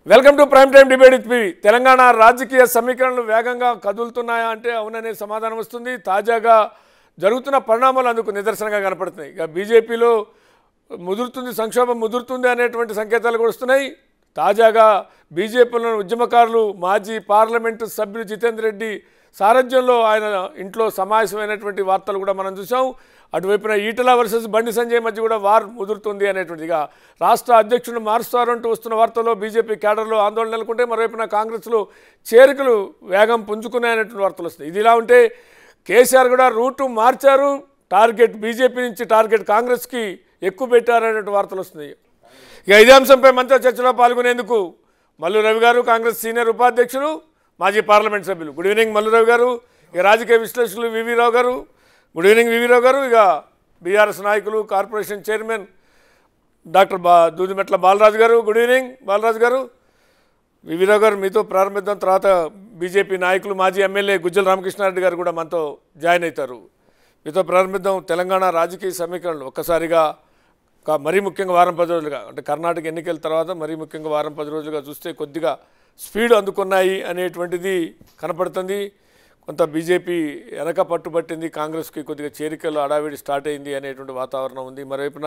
Welcome to prime time debate with PV Telangana రాజకీయ సమీకరణలు వేగంగా కదులుతున్నాయా అంటే అవుననే సమాధానం వస్తుంది తాజాగా జరుగుతున్న పరిణామాలు అందుకు నిదర్శనంగా కనపడుతున్నాయి ఇక బీజేపీలో ముదురుతుంది సంక్షోభం ముదురుతుంది అనేటువంటి సంకేతాలు కూడా వస్తున్నాయి తాజాగా బీజేపీలోని ఉద్యమకారులు మాజీ పార్లమెంటు సభ్యులు జితేందర్ రెడ్డి సారథ్యంలో ఆయన ఇంట్లో సమావేశమైనటువంటి వార్తలు కూడా మనం చూసాం అటువైపున ఈటల వర్సెస్ బండి సంజయ్ మధ్య కూడా వార్ ముదురుతుంది అనేటువంటిదిగా రాష్ట్ర అధ్యక్షుడు మారుస్తారంటూ వస్తున్న వార్తల్లో బీజేపీ కేడర్లో ఆందోళన నెలకొంటే మరోవైపున కాంగ్రెస్లో చేరికలు వేగం పుంజుకున్నాయనేటువంటి వార్తలు వస్తున్నాయి ఇది ఇలా ఉంటే కేసీఆర్ కూడా రూటు మార్చారు టార్గెట్ బీజేపీ నుంచి టార్గెట్ కాంగ్రెస్కి ఎక్కువ పెట్టారనేటువంటి వార్తలు వస్తున్నాయి ఇక ఇదే అంశంపై మంత్రి చర్చలో పాల్గొనేందుకు మల్లు రవి గారు కాంగ్రెస్ సీనియర్ ఉపాధ్యక్షులు మాజీ పార్లమెంట్ సభ్యులు గుడ్ ఈవినింగ్ మల్లు రవి గారు ఇక రాజకీయ విశ్లేషకులు వివి రావు గారు గుడ్ ఈవినింగ్ వివి రావు గారు ఇక బీఆర్ఎస్ నాయకులు కార్పొరేషన్ చైర్మన్ డాక్టర్ బా దూదిమెట్ల బాలరాజు గారు గుడ్ ఈవినింగ్ బాలరాజు గారు వివిరావు గారు మీతో ప్రారంభిద్దాం తర్వాత బీజేపీ నాయకులు మాజీ ఎమ్మెల్యే గుజ్జల రామకృష్ణారెడ్డి గారు కూడా మనతో జాయిన్ అవుతారు మీతో ప్రారంభిద్దాం తెలంగాణ రాజకీయ సమీకరణలు ఒక్కసారిగా ఒక మరీ ముఖ్యంగా వారం పది రోజులుగా అంటే కర్ణాటక ఎన్నికల తర్వాత మరీ ముఖ్యంగా వారం పది రోజులుగా చూస్తే కొద్దిగా స్పీడ్ అందుకున్నాయి అనేటువంటిది కనపడుతుంది కొంత బీజేపీ వెనక పట్టుబట్టింది కాంగ్రెస్కి కొద్దిగా చేరికలు అడావిడి స్టార్ట్ అయింది అనేటువంటి వాతావరణం ఉంది మరోవైపున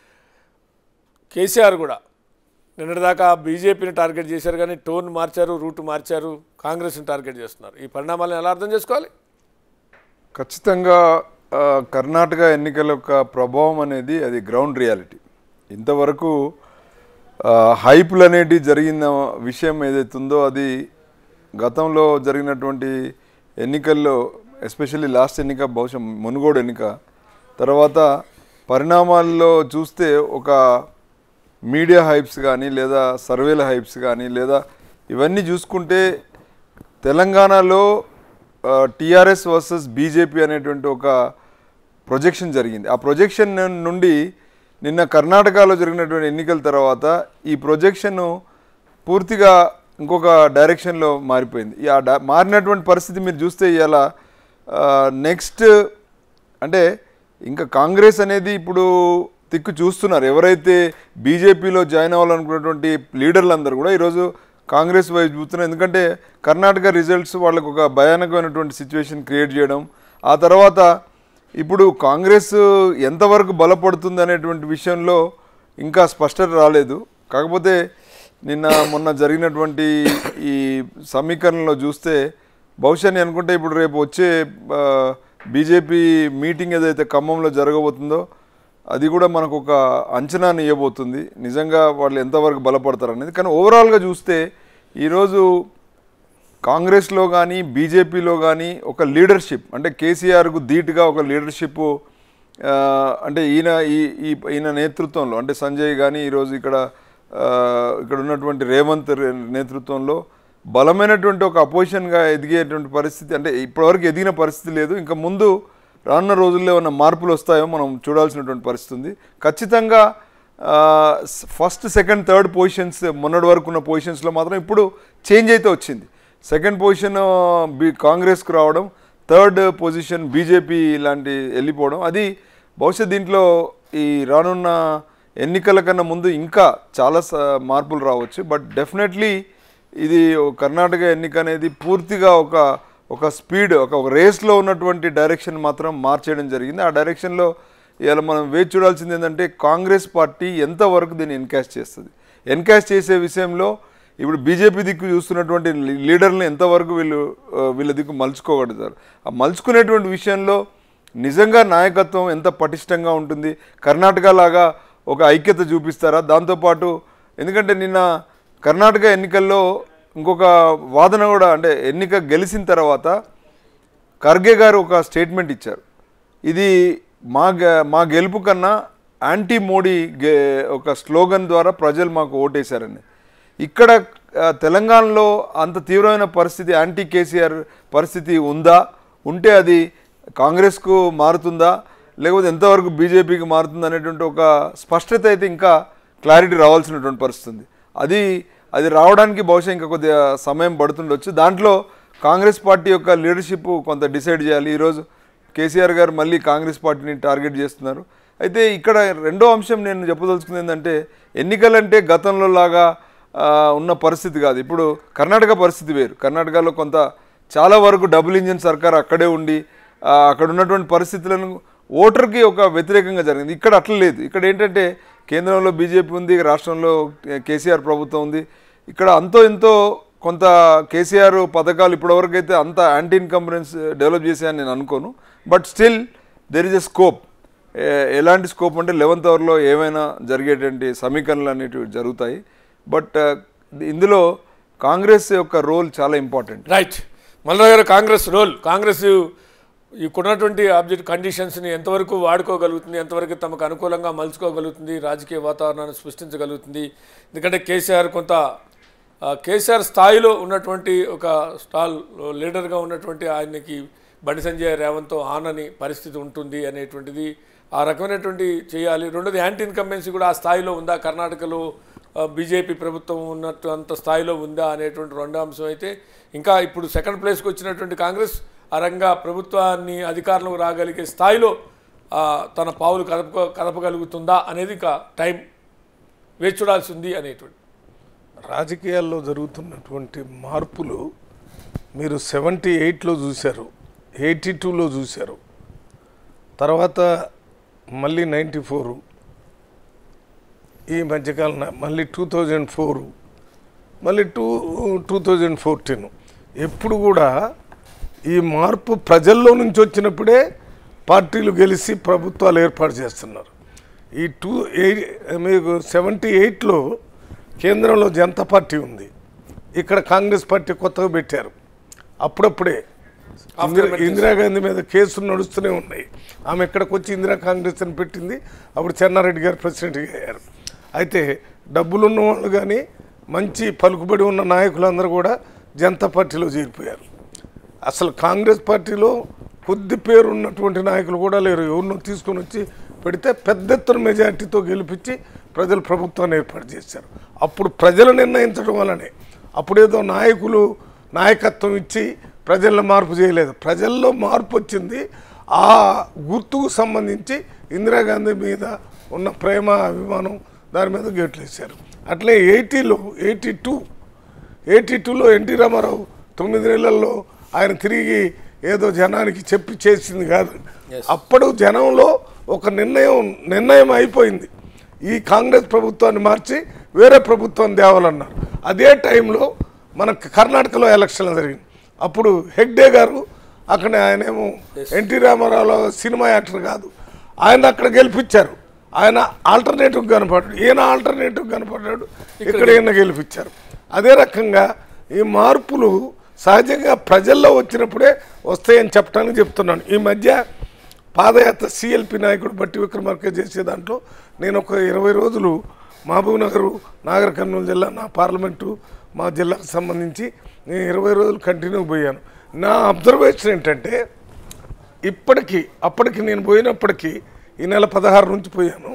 కేసీఆర్ కూడా నిన్నటిదాకా బీజేపీని టార్గెట్ చేశారు కానీ టోన్ మార్చారు రూట్ మార్చారు కాంగ్రెస్ని టార్గెట్ చేస్తున్నారు ఈ పరిణామాలను ఎలా అర్థం చేసుకోవాలి ఖచ్చితంగా ఆ, కర్ణాటక ఎన్నికల యొక్క ప్రభావం అనేది అది గ్రౌండ్ రియాలిటీ ఇంతవరకు ఆ, హైపులు అనేటి జరిగిన విషయం ఏదైతే ఉందో అది గతంలో జరిగినటువంటి ఎన్నికల్లో ఎస్పెషల్లీ లాస్ట్ ఎన్నిక బహుశా మునుగోడు ఎన్నిక తర్వాత పరిణామాల్లో చూస్తే ఒక మీడియా హైప్స్ కానీ లేదా సర్వేల హైప్స్ కానీ లేదా ఇవన్నీ చూసుకుంటే తెలంగాణలో టీఆర్ఎస్ వర్సెస్ బీజేపీ అనేటువంటి ఒక ప్రొజెక్షన్ జరిగింది ఆ ప్రొజెక్షన్ నుండి నిన్న కర్ణాటకలో జరిగినటువంటి ఎన్నికల తర్వాత ఈ ప్రొజెక్షన్ పూర్తిగా ఇంకొక డైరెక్షన్లో మారిపోయింది ఈ ఆ డా- మారినటువంటి పరిస్థితి మీరు చూస్తే ఇవాళ నెక్స్ట్ అంటే ఇంకా కాంగ్రెస్ అనేది ఇప్పుడు తిక్కు చూస్తున్నారు ఎవరైతే బీజేపీలో జాయిన్ అవ్వాలనుకున్నటువంటి లీడర్లు అందరూ కూడా ఈరోజు కాంగ్రెస్ వైపు చూస్తున్నారు ఎందుకంటే కర్ణాటక రిజల్ట్స్ వాళ్ళకు ఒక భయానకమైనటువంటి సిచ్యువేషన్ క్రియేట్ చేయడం ఆ తర్వాత ఇప్పుడు కాంగ్రెస్ ఎంతవరకు బలపడుతుంది అనేటువంటి విషయంలో ఇంకా స్పష్టత రాలేదు కాకపోతే నిన్న మొన్న జరిగినటువంటి ఈ సమీకరణలో చూస్తే బహుశా నేను అనుకుంటే ఇప్పుడు రేపు వచ్చే బీజేపీ మీటింగ్ ఏదైతే ఖమ్మంలో జరగబోతుందో అది కూడా మనకు ఒక అంచనాని ఇవ్వబోతుంది నిజంగా వాళ్ళు ఎంతవరకు బలపడతారు అనేది కానీ ఓవరాల్గా చూస్తే ఈరోజు కాంగ్రెస్లో కానీ బీజేపీలో కానీ ఒక లీడర్షిప్ అంటే కేసీఆర్కు ధీటుగా ఒక లీడర్షిప్ ఆ, అంటే ఈయన ఈ ఈ- ఈయన నేతృత్వంలో అంటే సంజయ్ కానీ ఈరోజు ఇక్కడ ఆ, ఇక్కడ ఉన్నటువంటి రేవంత్ రే- నేతృత్వంలో బలమైనటువంటి ఒక అపోజిషన్గా ఎదిగేటువంటి పరిస్థితి అంటే ఇప్పటివరకు ఎదిగిన పరిస్థితి లేదు ఇంకా ముందు రానున్న రోజుల్లో ఏమైనా మార్పులు వస్తాయో మనం చూడాల్సినటువంటి పరిస్థితి ఉంది ఖచ్చితంగా ఫస్ట్ సెకండ్ థర్డ్ పొజిషన్స్ మొన్నటి వరకు ఉన్న పొజిషన్స్లో మాత్రం ఇప్పుడు చేంజ్ అయితే వచ్చింది సెకండ్ పొజిషన్ బి కాంగ్రెస్కు రావడం థర్డ్ పొజిషన్ బీజేపీ లాంటి వెళ్ళిపోవడం అది బహుశా దీంట్లో ఈ రానున్న ఎన్నికల కన్నా ముందు ఇంకా చాలా స- మార్పులు రావచ్చు బట్ డెఫినెట్లీ ఇది ఓ కర్ణాటక ఎన్నిక అనేది పూర్తిగా ఒక ఒక స్పీడ్ ఒక ఒక రేస్లో ఉన్నటువంటి డైరెక్షన్ మాత్రం మార్చేయడం జరిగింది ఆ డైరెక్షన్లో ఇవాళ మనం వేచి చూడాల్సింది ఏంటంటే కాంగ్రెస్ పార్టీ ఎంతవరకు దీన్ని ఎన్కాష్ చేస్తుంది ఎన్కాష్ చేసే విషయంలో ఇప్పుడు బీజేపీ దిక్కు చూస్తున్నటువంటి లీ- లీడర్లను ఎంతవరకు వీళ్ళు ఆ, వీళ్ళ దిక్కు మలుచుకోగలుగుతారు ఆ మలుచుకునేటువంటి విషయంలో నిజంగా నాయకత్వం ఎంత పటిష్టంగా ఉంటుంది కర్ణాటక లాగా ఒక ఐక్యత చూపిస్తారా దాంతోపాటు ఎందుకంటే నిన్న కర్ణాటక ఎన్నికల్లో ఇంకొక వాదన కూడా అంటే ఎన్నిక గెలిచిన తర్వాత ఖర్గే గారు ఒక స్టేట్మెంట్ ఇచ్చారు ఇది మా గె- మా గెలుపు కన్నా యాంటీ మోడీ గె ఒక స్లోగన్ ద్వారా ప్రజలు మాకు ఓటేశారని ఇక్కడ ఆ, తెలంగాణలో అంత తీవ్రమైన పరిస్థితి యాంటీ కేసీఆర్ పరిస్థితి ఉందా ఉంటే అది కాంగ్రెస్కు మారుతుందా లేకపోతే ఎంతవరకు బీజేపీకి మారుతుంది అనేటువంటి ఒక స్పష్టత అయితే ఇంకా క్లారిటీ రావాల్సినటువంటి పరిస్థితి ఉంది అది అది రావడానికి బహుశా ఇంకా కొద్దిగా సమయం పడుతుండొచ్చు దాంట్లో కాంగ్రెస్ పార్టీ యొక్క లీడర్షిప్ కొంత డిసైడ్ చేయాలి ఈరోజు కేసీఆర్ గారు మళ్ళీ కాంగ్రెస్ పార్టీని టార్గెట్ చేస్తున్నారు అయితే ఇక్కడ రెండో అంశం నేను చెప్పదలుచుకుంది ఏంటంటే ఎన్నికలంటే గతంలో లాగా ఆ, ఉన్న పరిస్థితి కాదు ఇప్పుడు కర్ణాటక పరిస్థితి వేరు కర్ణాటకలో కొంత చాలా వరకు డబుల్ ఇంజిన్ సర్కార్ అక్కడే ఉండి ఆ, అక్కడ ఉన్నటువంటి పరిస్థితులను ఓటర్కి ఒక వ్యతిరేకంగా జరిగింది ఇక్కడ అట్లా లేదు ఇక్కడ ఏంటంటే కేంద్రంలో బీజేపీ ఉంది రాష్ట్రంలో కేసీఆర్ ప్రభుత్వం ఉంది ఇక్కడ అంతో ఎంతో కొంత కేసీఆర్ పథకాలు ఇప్పటివరకు అయితే అంత యాంటీ ఇన్కంబరెన్స్ డెవలప్ చేశాయని నేను అనుకోను but still there is a scope ఎలాంటి స్కోప్ అంటే లెవెన్త్ అవర్లో ఏమైనా జరిగేటువంటి సమీకరణలు అనేటివి జరుగుతాయి బట్ ఇందులో కాంగ్రెస్ యొక్క రోల్ చాలా ఇంపార్టెంట్ రైట్ మల్లారావు గారు కాంగ్రెస్ రోల్ కాంగ్రెస్ ఇక్కడున్నటువంటి ఆబ్జెక్ట్ కండిషన్స్ని ఎంతవరకు వాడుకోగలుగుతుంది ఎంతవరకు తమకు అనుకూలంగా మలుచుకోగలుగుతుంది రాజకీయ వాతావరణాన్ని సృష్టించగలుగుతుంది ఎందుకంటే కేసీఆర్ కొంత ఆ, కేసీఆర్ స్థాయిలో ఉన్నటువంటి ఒక స్టాల్ లీడర్గా ఉన్నటువంటి ఆయనకి బండి సంజయ్ రేవంత్తో ఆనని పరిస్థితి ఉంటుంది అనేటువంటిది ఆ రకమైనటువంటి చేయాలి రెండోది యాంటీ ఇన్కంబెన్సీ కూడా ఆ స్థాయిలో ఉందా కర్ణాటకలో బీజేపీ ప్రభుత్వం ఉన్నట్టు అంత స్థాయిలో ఉందా అనేటువంటి రెండో అంశం అయితే ఇంకా ఇప్పుడు సెకండ్ ప్లేస్కి వచ్చినటువంటి కాంగ్రెస్ ఆ రంగా ప్రభుత్వాన్ని అధికారంలోకి రాగలిగే స్థాయిలో ఆ, తన పావులు కదప కదపగలుగుతుందా అనేది ఇంకా టైం వేచి చూడాల్సి ఉంది అనేటువంటి రాజకీయాల్లో జరుగుతున్నటువంటి మార్పులు మీరు సెవెంటీ ఎయిట్లో చూశారు ఎయిటీ టూలో చూశారు తర్వాత మళ్ళీ నైంటీ ఫోరు ఈ మధ్యకాలం మళ్ళీ టూ థౌజండ్ ఫోరు మళ్ళీ టూ టూ థౌజండ్ ఫోర్టీన్ ఎప్పుడు కూడా ఈ మార్పు ప్రజల్లో నుంచి వచ్చినప్పుడే పార్టీలు గెలిచి ప్రభుత్వాలు ఏర్పాటు చేస్తున్నారు ఈ టూ ఎయిట్ మీకు సెవెంటీ ఎయిట్లో కేంద్రంలో జనతా పార్టీ ఉంది ఇక్కడ కాంగ్రెస్ పార్టీ కొత్తగా పెట్టారు అప్పుడప్పుడే ఇందిరా ఇందిరాగాంధీ మీద కేసులు నడుస్తూనే ఉన్నాయి ఆమె ఇక్కడికి వచ్చి ఇందిరా కాంగ్రెస్ అని పెట్టింది అప్పుడు చెన్నారెడ్డి గారు ప్రెసిడెంట్గా అయ్యారు అయితే డబ్బులున్న వాళ్ళు కానీ మంచి పలుకుబడి ఉన్న నాయకులందరూ కూడా జనతా పార్టీలో చేరిపోయారు అసలు కాంగ్రెస్ పార్టీలో కొద్ది పేరు ఉన్నటువంటి నాయకులు కూడా లేరు ఎవరినో తీసుకొని వచ్చి పెడితే పెద్ద ఎత్తున మెజార్టీతో గెలిపించి ప్రజలు ప్రభుత్వాన్ని ఏర్పాటు చేశారు అప్పుడు ప్రజలు నిర్ణయించడం వల్లనే అప్పుడేదో నాయకులు నాయకత్వం ఇచ్చి ప్రజల్లో మార్పు చేయలేదు ప్రజల్లో మార్పు వచ్చింది ఆ గుర్తుకు సంబంధించి ఇందిరాగాంధీ మీద ఉన్న ప్రేమ అభిమానం దాని మీద గేట్లు వేశారు అట్లే ఎయిటీలో ఎయిటీ టూ ఎయిటీ టూలో ఎన్టీ రామారావు తొమ్మిది నెలల్లో ఆయన తిరిగి ఏదో జనానికి చెప్పి చేసింది కాదు అప్పుడు జనంలో ఒక నిర్ణయం నిర్ణయం అయిపోయింది ఈ కాంగ్రెస్ ప్రభుత్వాన్ని మార్చి వేరే ప్రభుత్వాన్ని తేవాలన్నారు అదే టైంలో మనకు కర్ణాటకలో ఎలక్షన్లు జరిగింది అప్పుడు హెగ్డే గారు అక్కడ ఆయనేమో ఎన్టీ రామారావులో సినిమా యాక్టర్ కాదు ఆయన అక్కడ గెలిపించారు ఆయన ఆల్టర్నేటివ్ కనపడ్డాడు ఈయన ఆల్టర్నేటివ్ కనపడ్డాడు ఇక్కడ ఈయన గెలిపించారు అదే రకంగా ఈ మార్పులు సహజంగా ప్రజల్లో వచ్చినప్పుడే వస్తాయని చెప్పడానికి చెప్తున్నాను ఈ మధ్య పాదయాత్ర సిఎల్పి నాయకుడు బట్టి విక్రమార్క చేసే దాంట్లో నేను ఒక ఇరవై రోజులు మహబూబ్ నగర్ నాగర్ కర్నూలు జిల్లా నా పార్లమెంటు మా జిల్లాకు సంబంధించి నేను ఇరవై రోజులు కంటిన్యూ పోయాను నా అబ్జర్వేషన్ ఏంటంటే ఇప్పటికీ అప్పటికి నేను పోయినప్పటికీ ఈ నెల పదహారు నుంచి పోయాను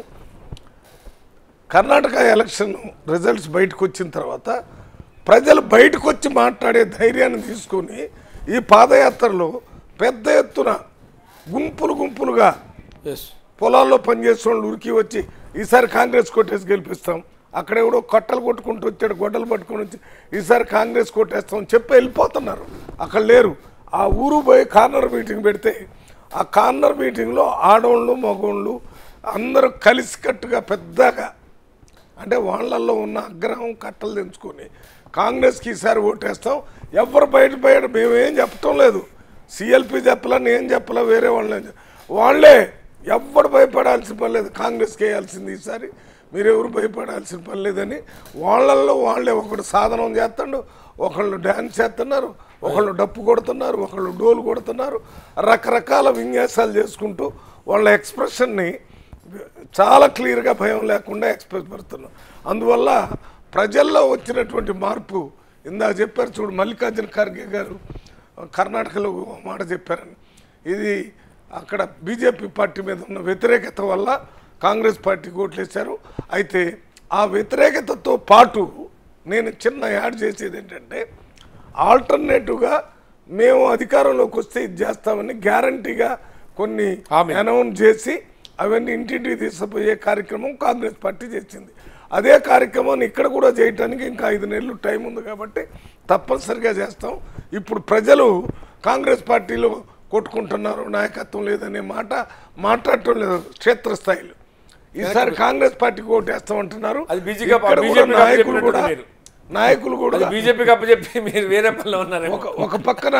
కర్ణాటక ఎలక్షన్ రిజల్ట్స్ బయటకు వచ్చిన తర్వాత ప్రజలు బయటకు వచ్చి మాట్లాడే ధైర్యాన్ని తీసుకొని ఈ పాదయాత్రలో పెద్ద ఎత్తున గుంపులు గుంపులుగా ఎస్ పొలాల్లో పనిచేసే వాళ్ళు ఉరికి వచ్చి ఈసారి కాంగ్రెస్ కొట్టేసి గెలిపిస్తాం అక్కడ ఎవడో కట్టలు కొట్టుకుంటూ వచ్చాడు గొడ్డలు పట్టుకొని వచ్చి ఈసారి కాంగ్రెస్ కొట్టేస్తాం చెప్పి వెళ్ళిపోతున్నారు అక్కడ లేరు ఆ ఊరు పోయి కార్నర్ మీటింగ్ పెడితే ఆ కార్నర్ మీటింగ్లో ఆడవాళ్ళు మగవాళ్ళు అందరూ కలిసికట్టుగా పెద్దగా అంటే వాళ్ళల్లో ఉన్న ఆగ్రహం కట్టలు తెంచుకొని కాంగ్రెస్కి ఈసారి ఓటేస్తాం ఎవరు బయట బయట మేమేం చెప్పటం లేదు సిఎల్పి చెప్పలా నేను చెప్పలా వేరే వాళ్ళని ఏం చెప్ప- వాళ్ళే ఎవ్వడు భయపడాల్సిన పని లేదు కాంగ్రెస్కి వేయాల్సింది ఈసారి మీరెవరు భయపడాల్సిన పని లేదని వాళ్ళల్లో వాళ్ళే ఒకడు సాధనం చేస్తాడు ఒకళ్ళు డ్యాన్స్ చేస్తున్నారు ఒకళ్ళు డప్పు కొడుతున్నారు ఒకళ్ళు డోలు కొడుతున్నారు రకరకాల విన్యాసాలు చేసుకుంటూ వాళ్ళ ఎక్స్ప్రెషన్ని చాలా క్లియర్గా భయం లేకుండా ఎక్స్ప్రెస్ పెడుతున్నాం అందువల్ల ప్రజల్లో వచ్చినటువంటి మార్పు ఇందాక చెప్పారు చూడు మల్లికార్జున ఖర్గే గారు కర్ణాటకలో ఒక మాట చెప్పారని ఇది అక్కడ బీజేపీ పార్టీ మీద ఉన్న వ్యతిరేకత వల్ల కాంగ్రెస్ పార్టీకి ఓట్లేశారు అయితే ఆ వ్యతిరేకతతో పాటు నేను చిన్న యాడ్ చేసేది ఏంటంటే ఆల్టర్నేటివ్గా మేము అధికారంలోకి వస్తే ఇది చేస్తామని గ్యారంటీగా కొన్ని హామీ. అనౌన్స్ చేసి అవన్నీ ఇంటింటికి తీసుకుపోయే కార్యక్రమం కాంగ్రెస్ పార్టీ చేసింది అదే కార్యక్రమాన్ని ఇక్కడ కూడా చేయటానికి ఇంకా ఐదు నెలలు టైం ఉంది కాబట్టి తప్పనిసరిగా చేస్తాం ఇప్పుడు ప్రజలు కాంగ్రెస్ పార్టీలో కొట్టుకుంటున్నారు నాయకత్వం లేదనే మాట మాట్లాడటం లేదు క్షేత్రస్థాయిలో ఈసారి కాంగ్రెస్ పార్టీకి ఓటేస్తామంటున్నారు అది బీజేపీ ఇక్కడ కూడా బీజేపీకి నాయకులు కూడా అప్పచెప్పినట్టు మీరు. నాయకులు కూడా అది బీజేపీకి అప్పచెప్పి మీరు వేరే పనిలో ఉన్నారేమో ఒక ఒక పక్కన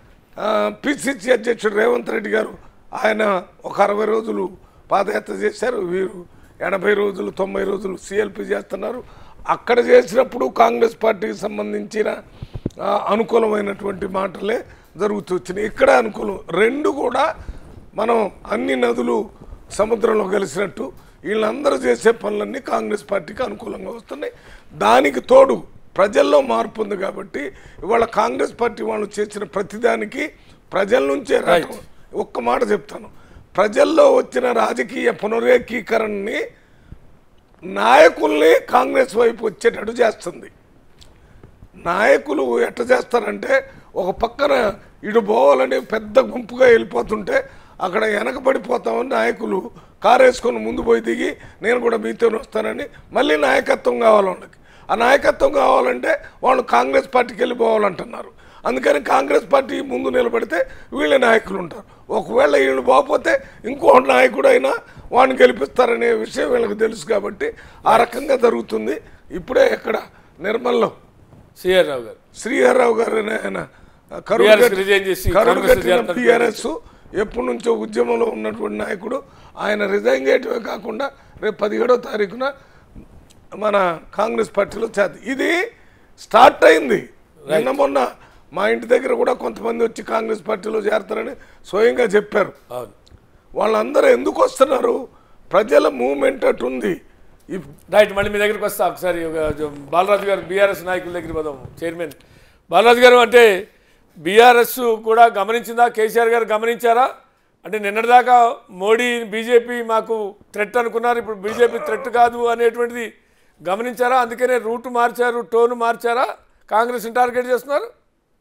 పిసిసి అధ్యక్షుడు రేవంత్ రెడ్డి గారు ఆయన ఒక అరవై రోజులు పాదయాత్ర చేశారు వీరు ఎనభై రోజులు తొంభై రోజులు సిఎల్పి చేస్తున్నారు అక్కడ చేసినప్పుడు కాంగ్రెస్ పార్టీకి సంబంధించిన ఆ, అనుకూలమైనటువంటి మాటలే జరుగుతూ వచ్చినాయి ఇక్కడ అనుకూలం రెండు కూడా మనం అన్ని నదులు సముద్రంలో కలిసినట్టు వీళ్ళందరూ చేసే పనులన్నీ కాంగ్రెస్ పార్టీకి అనుకూలంగా వస్తున్నాయి దానికి తోడు ప్రజల్లో మార్పు ఉంది కాబట్టి ఇవాళ కాంగ్రెస్ పార్టీ వాళ్ళు చేసిన ప్రతిదానికి ప్రజల నుంచే రావటం ఒక్క మాట చెప్తాను ప్రజల్లో వచ్చిన రాజకీయ పునరేకీకరణని నాయకుల్ని కాంగ్రెస్ వైపు వచ్చేటట్టు చేస్తుంది నాయకులు ఎట్ట చేస్తారంటే ఒక పక్కన ఇటు పోవాలని పెద్ద గుంపుగా వెళ్ళిపోతుంటే అక్కడ వెనకబడిపోతామని నాయకులు కారు వేసుకొని ముందు పోయి దిగి నేను కూడా మీతో వస్తానని మళ్ళీ నాయకత్వం కావాలి వాళ్ళకి ఆ నాయకత్వం కావాలంటే వాళ్ళు కాంగ్రెస్ పార్టీకి వెళ్ళిపోవాలంటున్నారు అందుకని కాంగ్రెస్ పార్టీ ముందు నిలబడితే వీళ్ళ నాయకులు ఉంటారు ఒకవేళ వీళ్ళు పోకపోతే ఇంకో నాయకుడు అయినా వాడిని గెలిపిస్తారనే విషయం వీళ్ళకి తెలుసు కాబట్టి ఆ రకంగా జరుగుతుంది ఇప్పుడే ఇక్కడ నిర్మల్లో సిఆర్ రావు గారు శ్రీహర్రావు గారు అనే ఆయన కరువు TRS కట్టి- రిజైన్ చేసి కరువు కాంగ్రెస్ కట్టిన చేరతారు. టీఆర్ఎస్ ఎప్పటి నుంచో ఉద్యమంలో ఉన్నటువంటి నాయకుడు ఆయన రిజైన్ చేయటమే కాకుండా రేపు పదిహేడో తారీఖున మన కాంగ్రెస్ పార్టీలో చేత ఇది స్టార్ట్ అయింది నిన్న మొన్న మా ఇంటి దగ్గర కూడా కొంతమంది వచ్చి కాంగ్రెస్ పార్టీలో చేరతారని స్వయంగా చెప్పారు అవును వాళ్ళందరూ ఎందుకు వస్తున్నారు ప్రజల మూమెంట్ అటు ఉంది ఈ రైట్ మళ్ళీ మీ దగ్గరికి వస్తా ఒకసారి ఒక జ- బాలరాజు గారు బీఆర్ఎస్ నాయకుల దగ్గరికి పోదాం చైర్మన్ బాలరాజు గారు అంటే బీఆర్ఎస్ కూడా గమనించిందా కేసీఆర్ గారు గమనించారా అంటే నిన్నటిదాకా మోడీ బీజేపీ మాకు థ్రెట్ అనుకున్నారు ఇప్పుడు బీజేపీ థ్రెట్ కాదు అనేటువంటిది గమనించారా అందుకనే రూట్ మార్చారు టోన్ మార్చారా కాంగ్రెస్ని టార్గెట్ చేస్తున్నారు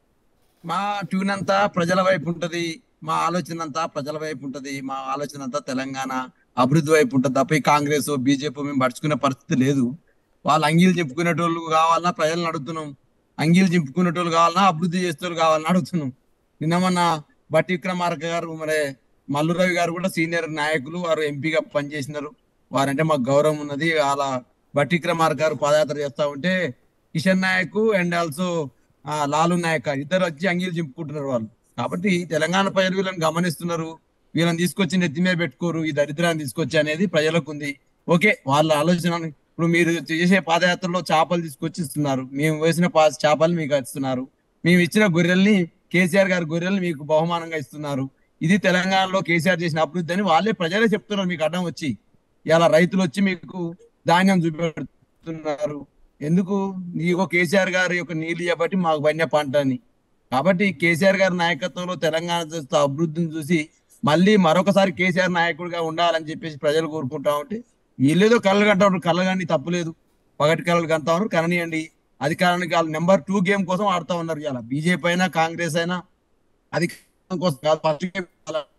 మా ట్యూన్ అంతా ప్రజల వైపు ఉంటది మా ఆలోచన అంతా ప్రజల వైపు ఉంటది మా ఆలోచన అంతా తెలంగాణ అభివృద్ధి వైపు ఉంటది తప్ప ఈ కాంగ్రెస్ బీజేపీ మేము పడుచుకునే పరిస్థితి లేదు వాళ్ళు అంగీలు చెప్పుకునేటోళ్ళు కావాలన్నా ప్రజలను అడుగుతున్నాం అంగీలు చెప్పుకునేటోళ్ళు కావాలన్నా అభివృద్ధి చేసేటోళ్ళు కావాలన్నా అడుగుతున్నాం నిన్న మొన్న బట్టి విక్రమార్క గారు మరి మల్లు రవి గారు కూడా సీనియర్ నాయకులు వారు ఎంపీగా పనిచేసినారు వారంటే మాకు గౌరవం ఉన్నది అలా బట్టి విక్రమార్క గారు పాదయాత్ర చేస్తా ఉంటే కిషన్ నాయక్ అండ్ ఆల్సో లాలు నాయక్ ఇద్దరు వచ్చి అంగీలు చింపుకుంటున్నారు వాళ్ళు కాబట్టి తెలంగాణ ప్రజలు వీళ్ళని గమనిస్తున్నారు వీళ్ళని తీసుకొచ్చి నెత్తి మీద పెట్టుకోరు ఈ దరిద్రాన్ని తీసుకొచ్చి అనేది ప్రజలకు ఉంది ఓకే వాళ్ళ ఆలోచన ఇప్పుడు మీరు చేసే పాదయాత్రలో చేపలు తీసుకొచ్చి ఇస్తున్నారు మేము వేసిన పా చేపలు మీకు ఇస్తున్నారు మేము ఇచ్చిన గొర్రెల్ని కేసీఆర్ గారి గొర్రెల్ని మీకు బహుమానంగా ఇస్తున్నారు ఇది తెలంగాణలో కేసీఆర్ చేసిన అభివృద్ధి అని వాళ్ళే ప్రజలే చెప్తున్నారు మీకు అడ్డం వచ్చి ఇలా రైతులు వచ్చి మీకు ధాన్యం చూపెడుతున్నారు ఎందుకు నీకు కేసీఆర్ గారి యొక్క నీళ్ళు కాబట్టి మాకు పడిన పంట అని కాబట్టి కేసీఆర్ గారి నాయకత్వంలో తెలంగాణ చేస్తున్న అభివృద్ధిని చూసి మళ్ళీ మరొకసారి కేసీఆర్ నాయకుడిగా ఉండాలని చెప్పేసి ప్రజలు కోరుకుంటా ఉంటే వీళ్ళేదో కళ్ళు కంటారు కళ్ళు కానీ తప్పులేదు పగటి కళ్ళు కంటా ఉన్నారు కననీయండి అధికారానికి వాళ్ళు నెంబర్ టూ గేమ్ కోసం ఆడుతా ఉన్నారు ఇలా బీజేపీ అయినా కాంగ్రెస్ అయినా అధికారం కోసం కాదు first game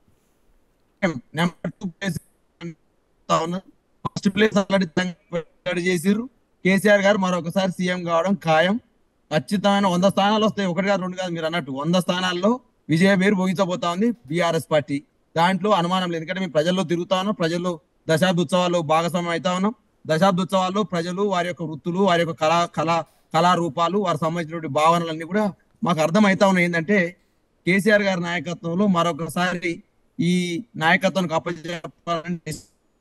number two place ఉన్నారు ఫస్ట్ ప్లేస్ ఆల్రెడీ చేసిర్రు కేసీఆర్ గారు మరొకసారి సీఎం కావడం ఖాయం ఖచ్చితమైన వంద స్థానాలు వస్తాయి ఒకటి కాదు రెండు కాదు మీరు అన్నట్టు వంద స్థానాల్లో విజయ పేరు భోగించబోతా ఉంది బీఆర్ఎస్ పార్టీ దాంట్లో అనుమానం లేదు ఎందుకంటే మేము ప్రజల్లో తిరుగుతా ఉన్నాం ప్రజల్లో దశాబ్ద ఉత్సవాల్లో భాగస్వామ్యం అవుతా ఉన్నాం దశాబ్ద ఉత్సవాల్లో ప్రజలు వారి యొక్క వృత్తులు వారి యొక్క కళా కళా కళారూపాలు వారికి సంబంధించినటువంటి భావనలన్నీ కూడా మాకు అర్థం అవుతా ఉన్నాయి ఏంటంటే కేసీఆర్ గారి నాయకత్వంలో మరొకసారి ఈ నాయకత్వానికి అప్పచెప్పాలని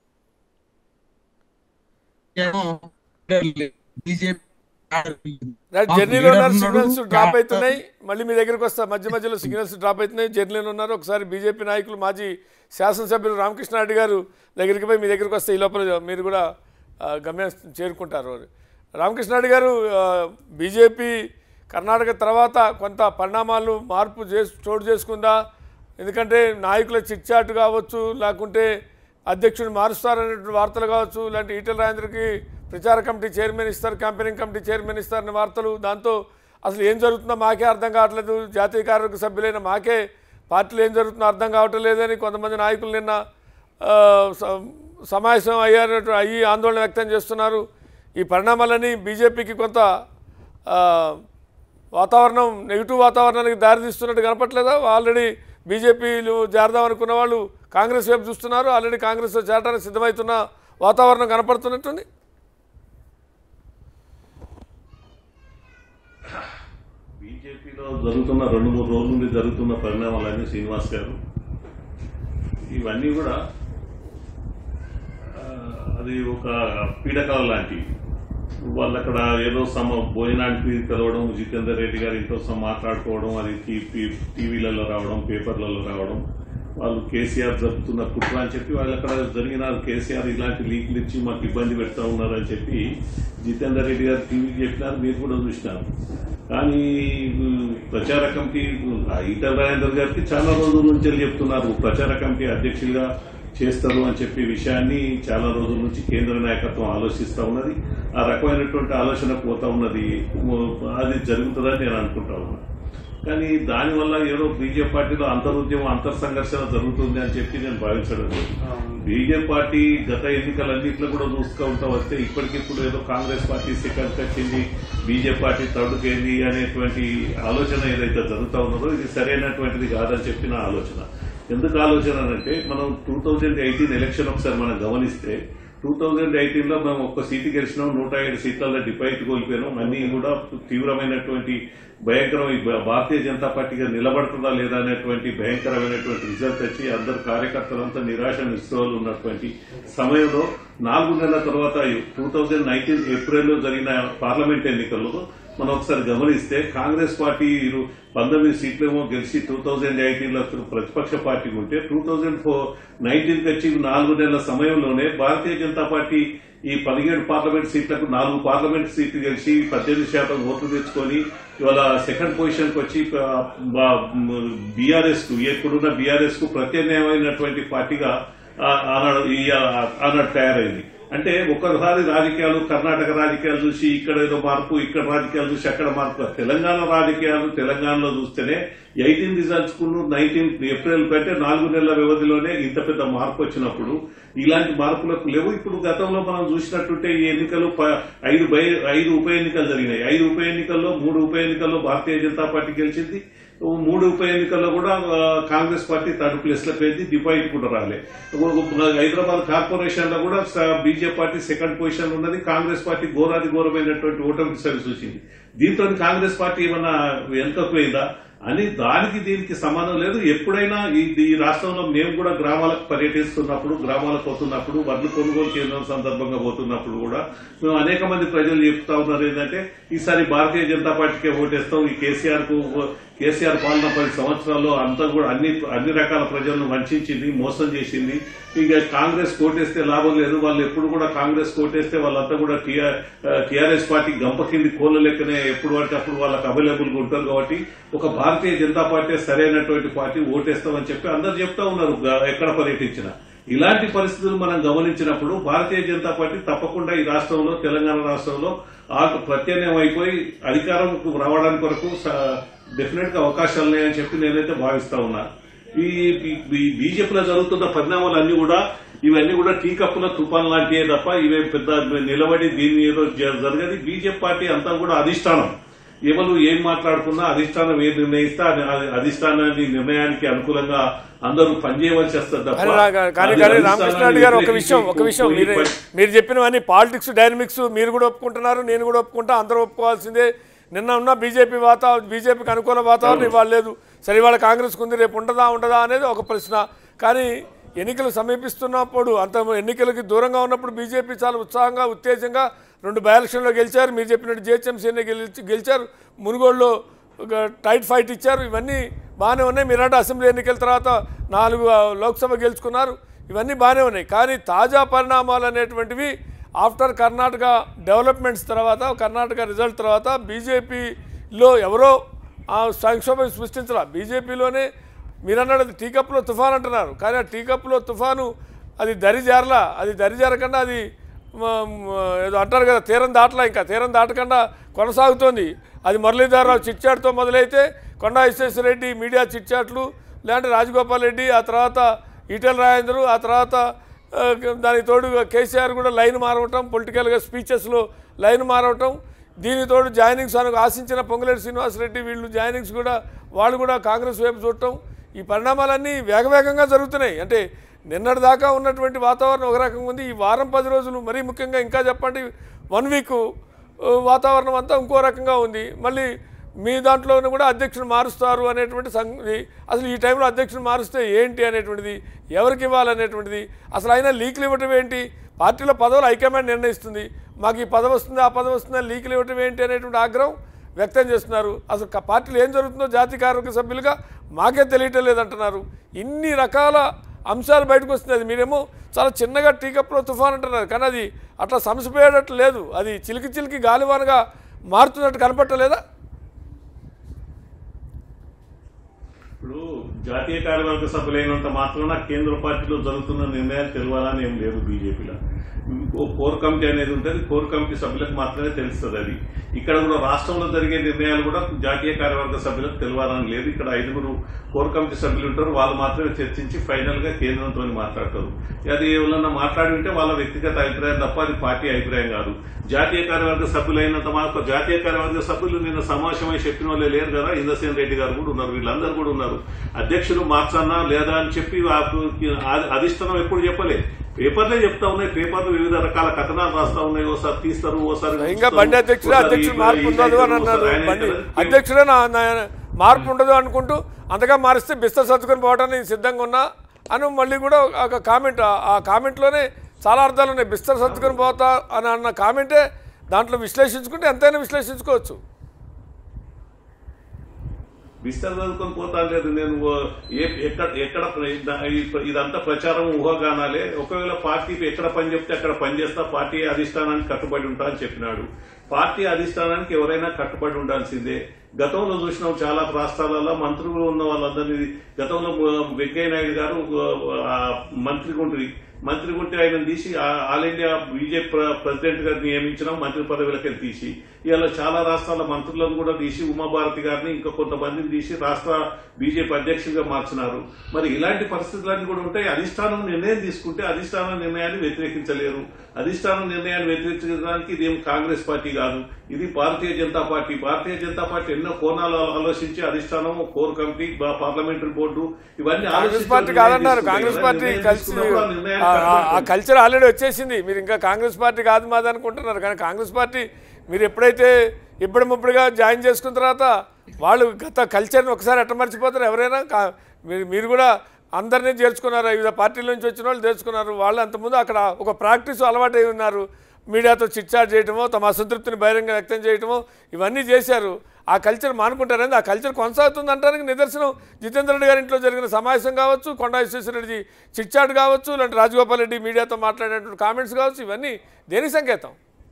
బీజేపీ రైట్ మాకు జర్నీలో లీడర్ ఉన్నారు ఉన్నాడు, సిగ్నల్స్ డ్రాప్ క్యాప్టెన్ అవుతున్నాయి మళ్ళీ మీ దగ్గరికి వస్తా మధ్య మధ్యలో సిగ్నల్స్ డ్రాప్ అవుతున్నాయి జర్నీలో ఉన్నారు ఒకసారి బీజేపీ నాయకులు మాజీ శాసనసభ్యులు రామకృష్ణారెడ్డి గారు దగ్గరికి పోయి మీ దగ్గరికి వస్తే ఈ లోపల మీరు కూడా ఆ, గమ్యం చేరుకుంటారు రామకృష్ణారెడ్డి గారు ఆ, బీజేపీ కర్ణాటక తర్వాత కొంత పరిణామాలు మార్పు చేసి చోటు చేసుకుందా ఎందుకంటే నాయకుల చిట్చాటు కావచ్చు లేకుంటే అధ్యక్షుడిని మారుస్తారనేటువంటి వార్తలు కావచ్చు ఇలాంటి ఈటెల రాజేంద్రకి ప్రచార కమిటీ చైర్మన్ ఇస్తారు క్యాంపెయినింగ్ కమిటీ చైర్మన్ ఇస్తారనే వార్తలు దాంతో అసలు ఏం జరుగుతుందో మాకే అర్థం కావట్లేదు జాతీయ కార్యవర్గ సభ్యులైన మాకే పార్టీలో ఏం జరుగుతుందో అర్థం కావటం లేదని కొంతమంది నాయకులు నిన్న ఆ, స- సమావేశం అయ్యారు అయ్యి ఆందోళన వ్యక్తం చేస్తున్నారు ఈ పరిణామాలని బీజేపీకి కొంత ఆ, వాతావరణం నెగిటివ్ వాతావరణానికి దారితీస్తున్నట్టు కనపట్లేదా ఆల్రెడీ బీజేపీలు చేరదాం అనుకున్న వాళ్ళు కాంగ్రెస్ వైపు చూస్తున్నారు ఆల్రెడీ కాంగ్రెస్లో చేరడానికి సిద్ధమవుతున్న వాతావరణం కనపడుతున్నట్టుంది బీజేపీలో జరుగుతున్న రెండు మూడు రోజుల నుండి జరుగుతున్న పరిణామాలన్నీ శ్రీనివాస్ గారు ఇవన్నీ కూడా ఆ, అది ఒక పీడకల లాంటివి వాళ్ళు అక్కడ ఏదో సమ భోజనానికి తెలవడం జితేందర్ రెడ్డి గారు ఇంట్లో సమ మాట్లాడుకోవడం అది టీ- టీ- టీవీలలో రావడం పేపర్లలో రావడం వాళ్ళు కేసీఆర్ జరుపుతున్న కుట్ర అని చెప్పి వాళ్ళు అక్కడ జరిగిన కేసీఆర్ ఇలాంటి లీకులు ఇచ్చి మాకు ఇబ్బంది పెడతా ఉన్నారని చెప్పి జితేందర్ రెడ్డి గారు టీవీకి చెప్పినారు మీరు కూడా చూసినారు కానీ ఉమ్, ప్రచార కమిటీ ఆ ఈటల రాజేందర్ గారికి చాలా రోజుల నుంచి చెప్తున్నారు ప్రచార కమిటీ అధ్యక్షులుగా చేస్తారు అని చెప్పి విషయాన్ని చాలా రోజుల నుంచి కేంద్ర నాయకత్వం ఆలోచిస్తా ఉన్నది ఆ రకమైనటువంటి ఆలోచన పోతా ఉన్నది ఉమ్, అది జరుగుతుందని నేను అనుకుంటా ఉన్నా కానీ దానివల్ల ఏదో బీజేపీ పార్టీలో అంతరుద్యమం అంతర్ సంఘర్షణ జరుగుతుంది అని చెప్పి నేను భావించడం లేదు బీజేపీ పార్టీ గత ఎన్నికలన్నింటిలో కూడా చూసుకుంటూ వస్తే ఇప్పటికిప్పుడు ఏదో కాంగ్రెస్ పార్టీ సెకండ్ వచ్చింది బీజేపీ పార్టీ థర్డ్కేంది అనేటువంటి ఆలోచన ఏదైతే జరుగుతూ ఉన్నదో ఇది సరైనటువంటిది కాదని చెప్పి నా ఆలోచన ఎందుకు ఆలోచన అంటే మనం టూ థౌజండ్ ఎయిటీన్ ఎలక్షన్ ఒకసారి మనం గమనిస్తే టూ థౌజండ్ ఎయిటీన్ లో మేము ఒక్క సీటు గెలిచినాం నూట ఏడు సీట్లలో డిపాజిట్ కోల్పోయినాం అన్ని కూడా తీవ్రమైనటువంటి భయంకరం ఈ భా- భారతీయ జనతా పార్టీగా నిలబడుతుందా లేదా అనేటువంటి భయంకరమైనటువంటి రిజల్ట్ వచ్చి అందరు కార్యకర్తలంతా నిరాశ నిస్సోలు ఉన్నటువంటి సమయంలో నాలుగు నెలల తర్వాత టూ థౌజండ్ నైన్టీన్ ఏప్రిల్లో జరిగిన పార్లమెంట్ ఎన్నికల్లో మనం ఒకసారి గమనిస్తే కాంగ్రెస్ పార్టీ ఇరు పంతొమ్మిది సీట్లేమో గెలిచి టూ థౌజండ్ ఎయిటీన్ లో ప్రతిపక్ష పార్టీ ఉంటే టూ థౌజండ్ ఫోర్ నైన్టీన్ కి వచ్చి నాలుగు నెలల సమయంలోనే భారతీయ జనతా పార్టీ ఈ పదిహేడు పార్లమెంట్ సీట్లకు నాలుగు పార్లమెంట్ సీట్లు గెలిచి పద్దెనిమిది శాతం ఓట్లు తెచ్చుకొని ఇవాళ సెకండ్ పొజిషన్ కి వచ్చి బీఆర్ఎస్ కు ఎక్కడున్న బీఆర్ఎస్ కు ప్రత్యామ్నాయమైనటువంటి పార్టీగా ఆ, ఆనాడు ఈ- ఆ- ఆనాడు తయారైంది అంటే ఒక్కసారి రాజకీయాలు కర్ణాటక రాజకీయాలు చూసి ఇక్కడ ఏదో మార్పు ఇక్కడ రాజకీయాలు చూసి అక్కడ మార్పు తెలంగాణ రాజకీయాలు తెలంగాణలో చూస్తేనే ఎయిటీన్ రిజల్ట్స్ కు నైన్టీన్ ఏప్రిల్ కంటే నాలుగు నెలల వ్యవధిలోనే ఇంత పెద్ద మార్పు వచ్చినప్పుడు ఇలాంటి మార్పులకు లేవు ఇప్పుడు గతంలో మనం చూసినట్టుంటే ఈ ఎన్నికలు ప- ఐదు బై ఐదు ఉప ఎన్నికలు జరిగినాయి ఐదు ఉప ఎన్నికల్లో మూడు ఉప ఎన్నికల్లో భారతీయ జనతా పార్టీ గెలిచింది ఓ మూడు ఉప ఎన్నికల్లో కూడా ఆ, కాంగ్రెస్ పార్టీ థర్డ్ ప్లేస్ లో పోయింది డిపాజిట్ కూడా రాలే ఓ- ఓ- హైదరాబాద్ కార్పొరేషన్ లో కూడా బీజేపీ పార్టీ సెకండ్ పొజిషన్ ఉన్నది కాంగ్రెస్ పార్టీ ఘోరాది ఘోరమైనటువంటి ఓటమి సరి చూసింది దీంతో కాంగ్రెస్ పార్టీ ఏమన్నా వెనుకకు పోయిందా అని దానికి దీనికి సంబంధం లేదు ఎప్పుడైనా ఈ ఈ రాష్ట్రంలో మేము కూడా గ్రామాలకు పర్యటిస్తున్నప్పుడు గ్రామాలకు పోతున్నప్పుడు వడ్లు కొనుగోలు కేంద్రం సందర్భంగా పోతున్నప్పుడు కూడా మేము అనేక మంది ప్రజలు చెప్తా ఉన్నారు ఏంటంటే ఈసారి భారతీయ జనతా పార్టీకే ఓటేస్తాం ఈ కేసీఆర్ కు కేసీఆర్ పాలన పది సంవత్సరాల్లో అంతా కూడా అన్ని అన్ని రకాల ప్రజలను వంచింది మోసం చేసింది ఇక కాంగ్రెస్ కోటేస్తే లాభం లేదు వాళ్ళు ఎప్పుడు కూడా కాంగ్రెస్ కోటేస్తే వాళ్ళంతా కూడా టీఆర్ఎస్ పార్టీ గంప కింది కోళ్ళ లెక్కనే ఎప్పుడు పడితే అప్పుడు వాళ్ళకి అవైలబుల్ గా ఉంటారు కాబట్టి ఒక భారతీయ జనతా పార్టీ సరైనటువంటి పార్టీ ఓటేస్తామని చెప్పి అందరు చెప్తా ఉన్నారు గ- ఎక్కడ పర్యటించినా ఇలాంటి పరిస్థితులు మనం గమనించినప్పుడు భారతీయ జనతా పార్టీ తప్పకుండా ఈ రాష్ట్రంలో తెలంగాణ రాష్ట్రంలో ఆకు ప్రత్యామ్నాయం అయిపోయి అధికారం రావడానికి వరకు డెఫినెట్ గా అవకాశాలు ఉన్నాయని చెప్పి నేనైతే భావిస్తా ఉన్నా ఈ ఈ- ఈ బీజేపీలో జరుగుతున్న పరిణామాలన్నీ కూడా ఇవన్నీ కూడా టీ కప్పుల తుఫాన్ లాంటివే తప్ప ఇవే పెద్ద నిలబడి దీని ఏదో జ- జరగదు బీజేపీ పార్టీ అంతా కూడా అధిష్టానం ఎవరు ఏం మాట్లాడుకున్నా అధిష్టానం ఏం నిర్ణయిస్తే అది అది అధిష్టానాన్ని నిర్ణయానికి అనుకూలంగా అందరూ పనిచేయవలసి వస్తుంది తప్ప కానీ రా- కానీ అది కానీ రామకృష్ణ అధిష్టానాన్ని రెడ్డి గారు ఒక విషయం ఒక వ్యతిరేకించి విషయం పోయి మీరు పని- మీరు చెప్పినవన్నీ పాలిటిక్స్ డైనమిక్స్ మీరు కూడా ఒప్పుకుంటున్నారు నేను కూడా ఒప్పుకుంటా అందరూ ఒప్పుకోవాల్సిందే నిన్న ఉన్న బీజేపీ వాతావరణం బీజేపీకి అనుకూల వాతావరణం ఇవాళ లేదు సరే ఇవాళ కాంగ్రెస్కి ఉంది రేపు ఉంటుందా ఉండదా అనేది ఒక ప్రశ్న కానీ ఎన్నికలు సమీపిస్తున్నప్పుడు అంత ఎన్నికలకి దూరంగా ఉన్నప్పుడు బీజేపీ చాలా ఉత్సాహంగా ఉత్తేజంగా రెండు బై ఎలక్షన్లో గెలిచారు మీరు చెప్పినట్టు జిహెచ్ఎంసీని గెలిచి గెలిచారు మునుగోడులో ఒక టైట్ ఫైట్ ఇచ్చారు ఇవన్నీ బాగానే ఉన్నాయి మీరంటే అసెంబ్లీ ఎన్నికల తర్వాత నాలుగు ఆ, లోక్సభ గెలుచుకున్నారు ఇవన్నీ బాగానే ఉన్నాయి కానీ తాజా పరిణామాలు అనేటువంటివి ఆఫ్టర్ కర్ణాటక డెవలప్మెంట్స్ తర్వాత కర్ణాటక రిజల్ట్ తర్వాత బీజేపీలో ఎవరో ఆ సంక్షోభం సృష్టించాల బీజేపీలోనే మీరన్నాడు అది టీ కప్లో తుఫాన్ అంటున్నారు కానీ ఆ టీ కప్లో తుఫాను అది దరిజారలా అది దరిజారకుండా అది మ- మ- ఏదో అంటారు కదా తీరం దాటలా ఇంకా తీరం దాటకుండా కొనసాగుతోంది అది మురళీధరరావు చిట్చాట్తో మొదలైతే కొండా విశ్వేశ్వరరెడ్డి మీడియా చిట్చాట్లు లేదంటే రాజగోపాల్ రెడ్డి ఆ తర్వాత ఈటెల రాజేందరు ఆ తర్వాత ఆ, దానికి తోడు కేసీఆర్ కూడా లైన్ మారవటం పొలిటికల్గా స్పీచెస్లో లైన్ మారవటం దీనితోడు జాయినింగ్స్ అని ఆశించిన పొంగులేటి శ్రీనివాసరెడ్డి వీళ్ళు జాయినింగ్స్ కూడా వాళ్ళు కూడా కాంగ్రెస్ వైపు చూడటం ఈ పరిణామాలన్నీ వేగవేగంగా జరుగుతున్నాయి అంటే నిన్నటి దాకా ఉన్నటువంటి వాతావరణం ఒక రకంగా ఉంది ఈ వారం పది రోజులు మరీ ముఖ్యంగా ఇంకా చెప్పండి వన్ వీక్ వాతావరణం అంతా ఇంకో రకంగా ఉంది మళ్ళీ మీ దాంట్లోనూ కూడా అధ్యక్షుడు మారుస్తారు అనేటువంటి సంగతి అసలు ఈ టైంలో అధ్యక్షుడు మారుస్తే ఏంటి అనేటువంటిది ఎవరికి ఇవ్వాలనేటువంటిది అసలు అయినా లీకులు ఇవ్వటం ఏంటి పార్టీలో పదవులు హైకమాండ్ నిర్ణయిస్తుంది మాకు ఈ పదవి వస్తుంది ఆ పదవి వస్తుంది అని లీకులు ఇవ్వటం ఏంటి అనేటువంటి ఆగ్రహం వ్యక్తం చేస్తున్నారు అసలు క- పార్టీలో ఏం జరుగుతుందో జాతీయ కార్యవర్గ సభ్యులుగా మాకే తెలియటం లేదంటున్నారు ఇన్ని రకాల అంశాలు బయటకు వస్తుంది మీరేమో చాలా చిన్నగా టీకప్లో తుఫాన్ అంటున్నారు కానీ అది అట్లా సమసిపోయేటట్లు లేదు అది చిలికి చిలికి గాలివానగా మారుతున్నట్టు కనపట్టలేదా ఇప్పుడు జాతీయ కార్యవర్గ సభ్యులైనంత మాత్రాన కేంద్ర పార్టీలో జరుగుతున్న నిర్ణయాలు తెలియాలని ఏం లేదు బీజేపీలో ఓ కోర్ కమిటీ అనేది ఉంటుంది కోర్ కమిటీ సభ్యులకు మాత్రమే తెలుస్తుంది అది ఇక్కడ కూడా రాష్ట్రంలో జరిగే నిర్ణయాలు కూడా జాతీయ కార్యవర్గ సభ్యులకు తెలియాలని లేదు ఇక్కడ ఐదుగురు కోర్ కమిటీ సభ్యులు ఉంటారు వాళ్ళు మాత్రమే చర్చించి ఫైనల్ గా కేంద్రంతో మాట్లాడతారు అది ఎవరన్నా మాట్లాడి ఉంటే వాళ్ళ వ్యక్తిగత అభిప్రాయం తప్ప అది పార్టీ అభిప్రాయం కాదు జాతీయ కార్యవర్గ సభ్యులైనంత మాకు జాతీయ కార్యవర్గ సభ్యులు నిన్న సమావేశమై చెప్పిన వాళ్ళే లేరు కదా ఇంద్రసేన్ రెడ్డి గారు కూడా ఉన్నారు వీళ్ళందరూ కూడా ఉన్నారు అధ్యక్షులు మార్చన్నా లేదా అని చెప్పి ఆ- అధిష్టానం ఎప్పుడు చెప్పలేదు పేపర్లే చెప్తా ఉన్నాయి పేపర్లు వివిధ రకాల కథనాలు రాస్తా ఉన్నాయి ఓసారి తీస్తారు ఓసారి ఇంకా బండి అధ్యక్షుడు ఓసారి అధ్యక్షుడు ఈ- మార్పు ఈ ఉండదు అని అన్నారు ఓసారి ఆయన బండి అవుతారు. అధ్యక్షుడే నా నా- మార్పు ఉండదు అనుకుంటూ అంతగా మారిస్తే బిస్త సర్దుకొని పోవడానికి సిద్ధంగా ఉన్నా అని మళ్ళీ కూడా ఒక కామెంట్ ఆ- ఆ కామెంట్లోనే చాలా అర్థాలు ఉన్నాయి బిస్తర్ సర్దుకొని పోతా అని అన్న కామెంటే దాంట్లో విశ్లేషించుకుంటే ఎంతైనా విశ్లేషించుకోవచ్చు విస్తర చదువుకొని పోతా లేదు నేను ఓ- ఏ- ఎక్కడ ఎక్కడ ఇద- ఈ- ఇదంతా ప్రచారం ఊహాగానాలే ఒకవేళ పార్టీ ఎక్కడ పని చెప్తే అక్కడ పని చేస్తా పార్టీ అధిష్టానానికి కట్టుబడి ఉంటా అని చెప్పినాడు పార్టీ అధిష్టానానికి ఎవరైనా కట్టుబడి ఉండాల్సిందే గతంలో చూసినాం చాలా రాష్ట్రాలలో మంత్రులు ఉన్న వాళ్ళందరినీ గతంలో వెంకయ్య నాయుడు గారు ఆ, మంత్రి గుండ్రి మంత్రి గుంటే ఆయన తీసి ఆ- ఆల్ ఇండియా బీజేపీ ప్రెసిడెంట్ గారిని నియమించడం మంత్రి పదవులకి తీసి ఇలా చాలా రాష్ట్రాల మంత్రులను కూడా తీసి ఉమాభారతి గారిని ఇంకా కొంతమందిని తీసి రాష్ట్ర బీజేపీ అధ్యక్షుడిగా మార్చినారు మరి ఇలాంటి పరిస్థితులన్నీ కూడా ఉంటాయి అధిష్టానం నిర్ణయం తీసుకుంటే అధిష్టానం నిర్ణయాన్ని వ్యతిరేకించలేరు అధిష్టానం నిర్ణయాన్ని వ్యతిరేకించడానికి ఇదేం కాంగ్రెస్ పార్టీ కాదు ఇది భారతీయ జనతా పార్టీ భారతీయ జనతా పార్టీ ఎన్నో కోణాలు ఆలోచించి అధిష్టానం కోర్ కమిటీ బా- పార్లమెంటరీ బోర్డు ఇవన్నీ కాంగ్రెస్ ఆలోచించి పార్టీ నిర్ణయం కాదన్నారు తీసుకుంటాయి కాంగ్రెస్ కదా. పార్టీ నిర్ణయం కలిసి తీసుకున్నప్పుడు ఆ నిర్ణయాన్ని ఆ- ఆ- ఆ కట్టుబడి కల్చర్ ఆల్రెడీ వచ్చేసింది మీరు ఇంకా కాంగ్రెస్ పార్టీ కాదు మాది అనుకుంటున్నారు కానీ కాంగ్రెస్ పార్టీ మీరు ఎప్పుడైతే ఇప్పుడు ముప్పుడుగా జాయిన్ చేసుకున్న తర్వాత వాళ్ళు గత కల్చర్ని ఒకసారి ఎట్ట మర్చిపోతారు ఎవరైనా కా- మీరు మీరు కూడా అందరినీ చేర్చుకున్నారు వివిధ పార్టీల నుంచి వచ్చిన వాళ్ళు చేర్చుకున్నారు వాళ్ళు అంతకుముందు అక్కడ ఒక ప్రాక్టీస్ అలవాటు అయి ఉన్నారు మీడియాతో చిట్చాట్ చేయటమో తమ అసంతృప్తిని బహిరంగ వ్యక్తం చేయటమో ఇవన్నీ చేశారు ఆ కల్చర్ మానుకుంటారని ఆ కల్చర్ కొనసాగుతుంది అంటానికి నిదర్శనం జితేంద్ర రెడ్డి గారి ఇంట్లో జరిగిన సమావేశం కావచ్చు కొండా విశ్వేశ్వరరెడ్డి చిట్చాట్ కావచ్చు ఇలాంటి రాజగోపాల్ రెడ్డి మీడియాతో మాట్లాడినటువంటి కామెంట్స్ కావచ్చు ఇవన్నీ దేనికి సంకేతం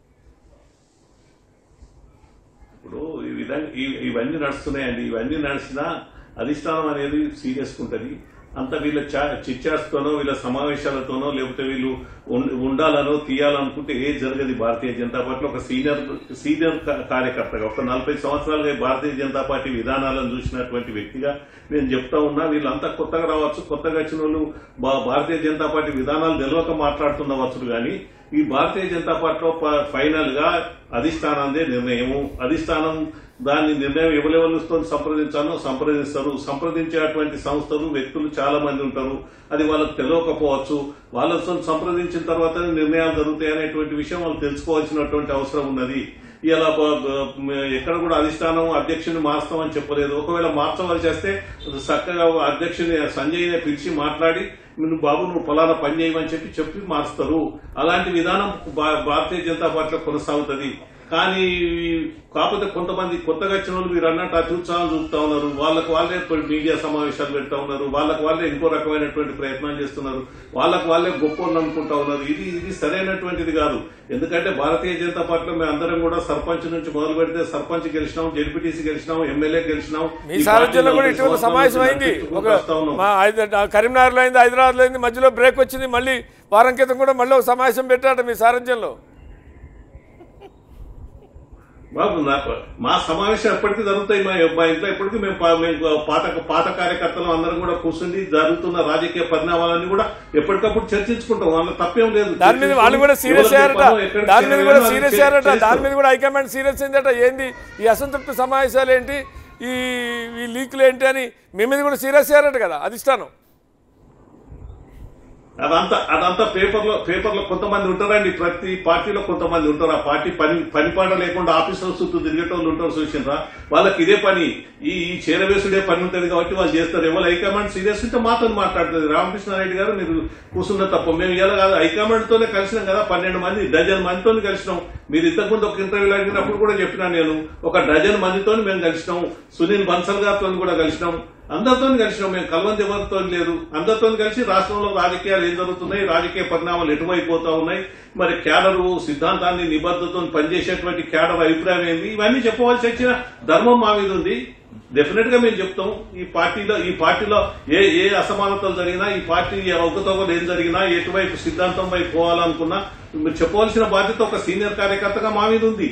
ఇప్పుడు ఈ విధంగా ఈ- ఇవన్నీ నడుస్తున్నాయండి ఇవన్నీ నడిచినా అధిష్టానం అనేది సీరియస్ ఉంటుంది అంత వీళ్ళ చిచ్చాస్తోనో వీళ్ళ సమావేశాలతోనో లేకపోతే వీళ్ళు ఉం- ఉండాలనో తీయాలనుకుంటే ఏ జరగదు ఈ భారతీయ జనతా పార్టీలో ఒక సీనియర్ సీనియర్ కా- కార్యకర్తగా ఒక నలభై సంవత్సరాలుగా ఈ భారతీయ జనతా పార్టీ విధానాలను చూసినటువంటి వ్యక్తిగా నేను చెప్తా ఉన్నా వీళ్ళంతా కొత్తగా రావచ్చు కొత్తగా వచ్చిన వాళ్ళు భా- భారతీయ జనతా పార్టీ విధానాలు తెలియక మాట్లాడుతుండవచ్చు కానీ ఈ భారతీయ జనతా పార్టీలో ప- ఫైనల్ గా అధిష్టానందే నిర్ణయము అధిష్టానం దాన్ని నిర్ణయం ఎవరెవరితో సంప్రదించాలో సంప్రదిస్తారు సంప్రదించేటువంటి సంస్థలు వ్యక్తులు చాలా మంది ఉంటారు అది వాళ్ళకి తెలియకపోవచ్చు వాళ్ళతో సంప్రదించిన తర్వాత నిర్ణయాలు జరుగుతాయి అనేటువంటి విషయం వాళ్ళు తెలుసుకోవాల్సినటువంటి అవసరం ఉన్నది ఇలా బ- బ- ఎక్కడ కూడా అధిష్టానం అధ్యక్షుని మారుస్తామని చెప్పలేదు ఒకవేళ మార్చవలసి చేస్తే చక్కగా అధ్యక్షుని సంజయ్ని పిలిచి మాట్లాడి నువ్వు బాబు నువ్వు ఫలానా పని చేయమని చెప్పి చెప్పి మారుస్తారు అలాంటి విధానం భా- భారతీయ జనతా పార్టీలో కొనసాగుతుంది కానీ కాకపోతే కొంతమంది కొత్తగా వచ్చిన వాళ్ళు మీరు అన్నట్టు అత్యుత్సాహం చూపుతా ఉన్నారు వాళ్ళకు వాళ్ళే ఇప్పుడు మీడియా సమావేశాలు పెడతా ఉన్నారు వాళ్ళకు వాళ్ళే ఇంకో రకమైనటువంటి ప్రయత్నం చేస్తున్నారు వాళ్ళకు వాళ్ళే గొప్ప వాళ్ళు అనుకుంటా ఉన్నారు ఇది ఇది సరైనటువంటిది కాదు ఎందుకంటే భారతీయ జనతా పార్టీలో మేము అందరం కూడా సర్పంచ్ నుంచి మొదలు పెడితే సర్పంచ్ గెలిచినాం జడ్పీటీసీ గెలిచినాం ఎమ్మెల్యే గెలిచినాం మీ ఈ సారథ్యంలో కూడా పార్టీలో ఇటీవల సంవత్సరాల సమావేశం నుంచి అయింది ఒక నడిపించుకుంటూ వస్తా ఉన్నాం. మా హైద- కరీంనగర్లో అయింది హైదరాబాద్లో అయింది మధ్యలో బ్రేక్ వచ్చింది మళ్ళీ వారం క్రితం కూడా మళ్ళీ ఒక సమావేశం పెట్టాట మీ సారథ్యంలో బాబు నాకు మా సమావేశం ఎప్పటికీ జరుగుతాయి మా మా ఇంట్లో ఎప్పటికీ మేము పా- మేము పాత పాత కార్యకర్తలు అందరం కూడా కూర్చుని జరుగుతున్న రాజకీయ పరిణామాలన్నీ కూడా ఎప్పటికప్పుడు చర్చించుకుంటాం వాళ్ళ తప్పేం లేదు దాని మీద వాళ్ళు కూడా సీరియస్ ఎవరికి అయ్యారట చెప్పాలో, ఎక్కడికి దాని మీద కూడా చేయాలో సీరియస్ అది అయ్యారట చేస్తారు. దాని మీద కూడా హైకమాండ్ సీరియస్ అయిందట ఏంది ఈ అసంతృప్తి సమావేశాలు ఏంటి ఈ ఈ లీకులు ఏంటి అని మీ మీద కూడా సీరియస్ అయ్యారట కదా అధిష్టానం అదంతా అదంతా పేపర్లో పేపర్లో కొంతమంది ఉంటారండి ప్రతి పార్టీలో కొంతమంది ఉంటారు ఆ పార్టీ పని పనిపాట లేకుండా ఆఫీసర్ చుట్టూ తిరిగేటోళ్ళు ఉంటారు చూసిండ్రా వాళ్ళకి ఇదే పని ఈ ఈ చేరవేసుడే పని ఉంటుంది కాబట్టి వాళ్ళు చేస్తారు ఎవరు హైకమాండ్ సీరియస్ ఉంటే మాతో మాట్లాడుతుంది రామకృష్ణారెడ్డి గారు మీరు కూర్చున్న తప్ప మేము ఇలా కాదు హైకమాండ్ తోనే కలిసినాం కదా పన్నెండు మంది డజన్ మందితో కలిసినాం మీరు ఇంతకుముందు ఒక ఇంటర్వ్యూలో అడిగినప్పుడు కూడా చెప్పినా నేను ఒక డజన్ మందితో మేము కలిసినాం సునీల్ బన్సల్ గారితో కూడా కలిసినాం అందరితో కలిసినాం మేము కలవంది ఎవరితో లేదు అందరితో కలిసి రాష్ట్రంలో రాజకీయాలు ఏం జరుగుతున్నాయి రాజకీయ పరిణామాలు ఎటువైపోతా ఉన్నాయి మరి క్యాడరు సిద్ధాంతాన్ని నిబద్ధతతో పనిచేసేటువంటి క్యాడర్ అభిప్రాయం ఏంది ఇవన్నీ చెప్పవలసి వచ్చిన ధర్మం మా మీద ఉంది డెఫినెట్ గా మేము చెప్తాం ఈ పార్టీలో ఈ పార్టీలో ఏ ఏ అసమానతలు జరిగినా ఈ పార్టీ అవకతవకలు ఏం జరిగినా ఎటువైపు సిద్ధాంతం వైపు పోవాలనుకున్నా మీరు చెప్పవలసిన బాధ్యత ఒక సీనియర్ కార్యకర్తగా మా మీద ఉంది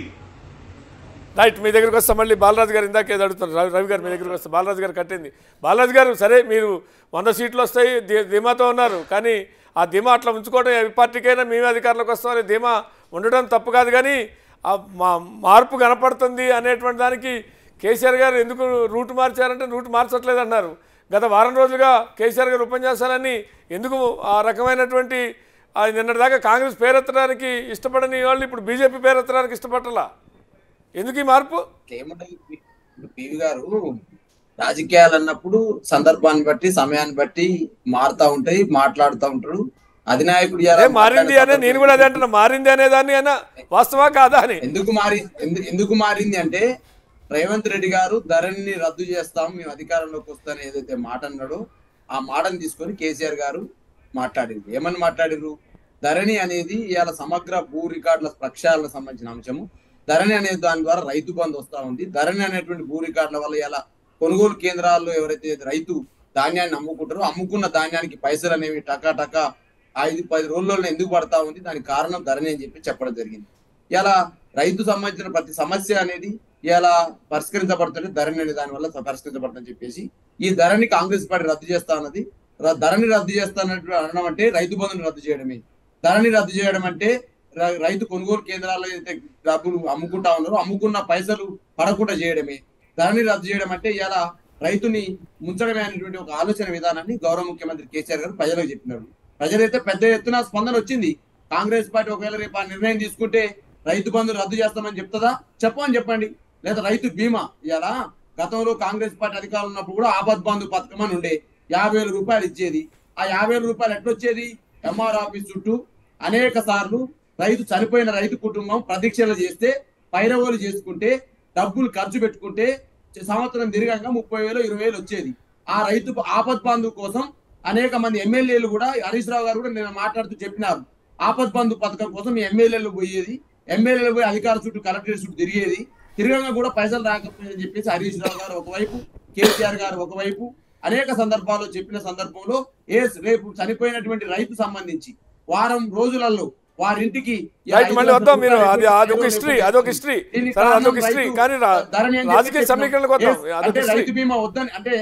రైట్ మీ దగ్గరికి వస్తే మళ్ళీ బాలరాజు గారు ఇందాక ఏదో అడుగుతున్నారు రవి- రవి గారు మీ దగ్గరికి వస్తే బాలరాజు గారు కట్టింది బాలరాజు గారు సరే మీరు వంద సీట్లు వస్తాయి ధీ- ధీమాతో ఉన్నారు కానీ ఆ ధీమా అట్లా ఉంచుకోవడం ఏ పార్టీకైనా మేమే అధికారంలోకి వస్తామని ధీమా ఉండడం తప్పు కాదు కానీ ఆ మా మార్పు కనపడుతుంది అనేటువంటి దానికి కేసీఆర్ గారు ఎందుకు రూట్ మార్చారంటే రూట్ మార్చట్లేదు అన్నారు గత వారం రోజులుగా కేసీఆర్ గారు ఉపన్యాసాలన్నీ ఎందుకు ఆ రకమైనటువంటి ఆ నిన్నటిదాకా కాంగ్రెస్ పేరెత్తడానికి ఇష్టపడని వాళ్ళు ఇప్పుడు బీజేపీ పేరెత్తడానికి ఇష్టపడలా ఎందుకు ఈ మార్పు ఏముంటది ఇప్పుడు పివి గారు రాజకీయాలు అన్నప్పుడు సందర్భాన్ని బట్టి సమయాన్ని బట్టి మారుతా ఉంటాయి మాట్లాడుతూ ఉంటాడు అధినాయకుడు ఇవాళ అదే మారింది అనే నేను కూడా అదే అంటున్నా మారింది అనే దాన్ని అయినా వాస్తవా కాదా అని ఎందుకు మారి ఎందు- ఎందుకు మారింది అంటే రేవంత్ రెడ్డి గారు ధరణిని రద్దు చేస్తాం మేము అధికారంలోకి వస్తాను ఏదైతే మాట అన్నాడో ఆ మాటను తీసుకొని కేసీఆర్ గారు మాట్లాడింది ఏమని మాట్లాడిరు ధరణి అనేది ఇవాళ సమగ్ర భూ రికార్డుల ప్రక్షాళనకు సంబంధించిన అంశము ధరణి అనే దాని ద్వారా రైతు బంధు వస్తా ఉంది ధరణి అనేటువంటి భూ రికార్డుల వల్ల ఇలా కొనుగోలు కేంద్రాల్లో ఎవరైతే రైతు ధాన్యాన్ని అమ్ముకుంటారో అమ్ముకున్న ధాన్యానికి పైసలు అనేవి టకా టకా ఐదు పది రోజుల్లో ఎందుకు పడతా ఉంది దానికి కారణం ధరణి అని చెప్పి చెప్పడం జరిగింది ఇలా రైతు సంబంధించిన ప్రతి సమస్య అనేది ఇలా పరిష్కరించబడుతుంది ధరణి అనే దాని వల్ల పరిష్కరించబడుతుందని చెప్పేసి ఈ ధరణి కాంగ్రెస్ పార్టీ రద్దు చేస్తా ఉన్నది ర- ధరణి రద్దు చేస్తానట్టు అనడం అంటే రైతు బంధుని రద్దు చేయడమే ధరణి రద్దు చేయడం అంటే ర- రైతు కొనుగోలు కేంద్రాల్లో అయితే డబ్బులు అమ్ముకుంటా ఉన్నారో అమ్ముకున్న పైసలు పడకుండా చేయడమే ధరణి రద్దు చేయడం అంటే ఇలా రైతుని ముంచడమే అనేటువంటి ఒక ఆలోచన విధానాన్ని గౌరవ ముఖ్యమంత్రి కేసీఆర్ గారు ప్రజలకు చెప్పినారు ప్రజలైతే పెద్ద ఎత్తున స్పందన వచ్చింది కాంగ్రెస్ పార్టీ ఒకవేళ రేపు ఆ నిర్ణయం తీసుకుంటే రైతు బంధు రద్దు చేస్తామని చెప్తుందా చెప్పమని చెప్పండి లేదా రైతు బీమా ఇలా గతంలో కాంగ్రెస్ పార్టీ అధికారులు ఉన్నప్పుడు కూడా ఆపద్ బంధు పథకం అని ఉండే యాభై వేల రూపాయలు ఇచ్చేది ఆ యాభై వేల రూపాయలు ఎట్లొచ్చేది ఎంఆర్ ఆఫీస్ చుట్టూ అనేక సార్లు రైతు చనిపోయిన రైతు కుటుంబం ప్రదక్షిణలు చేస్తే పైరవోలు చేసుకుంటే డబ్బులు ఖర్చు పెట్టుకుంటే చ- సంవత్సరం తిరగంగా ముప్పై వేలు ఇరవై వేలు వచ్చేది ఆ రైతు ఆపద్ బంధు కోసం అనేక మంది ఎమ్మెల్యేలు కూడా హరీష్ రావు గారు కూడా నేను మాట్లాడుతూ చెప్పినారు ఆపద్ బంధు పథకం కోసం ఎమ్మెల్యేలు పోయేది ఎమ్మెల్యేలు పోయి అధికార చుట్టూ కలెక్టరేట్ చుట్టూ తిరిగేది తిరగంగా కూడా పైసలు రాకపోయిందని చెప్పేసి హరీష్ రావు గారు ఒకవైపు కేసీఆర్ గారు ఒకవైపు అనేక సందర్భాల్లో చెప్పిన సందర్భంలో ఏ రేపు చనిపోయినటువంటి రైతు సంబంధించి వారం రోజులలో వారింటికి ఇలా రైట్ ఐదు మళ్ళీ లక్షల వద్దాం మీరు రూపాయలు అది అదొక ఇవ్వడం హిస్టరీ లేకపోతే అదొక హిస్టరీ దీనికి సరే కారణం అదొక హిస్టరీ రైతు కానీ రా- ధరణి అని చెప్పి రాజకీయ చెప్పినాం. సమీకరణలకు వద్దాం Yes, అదొక అంటే హిస్టరీ రైతు బీమా వద్దని అంటే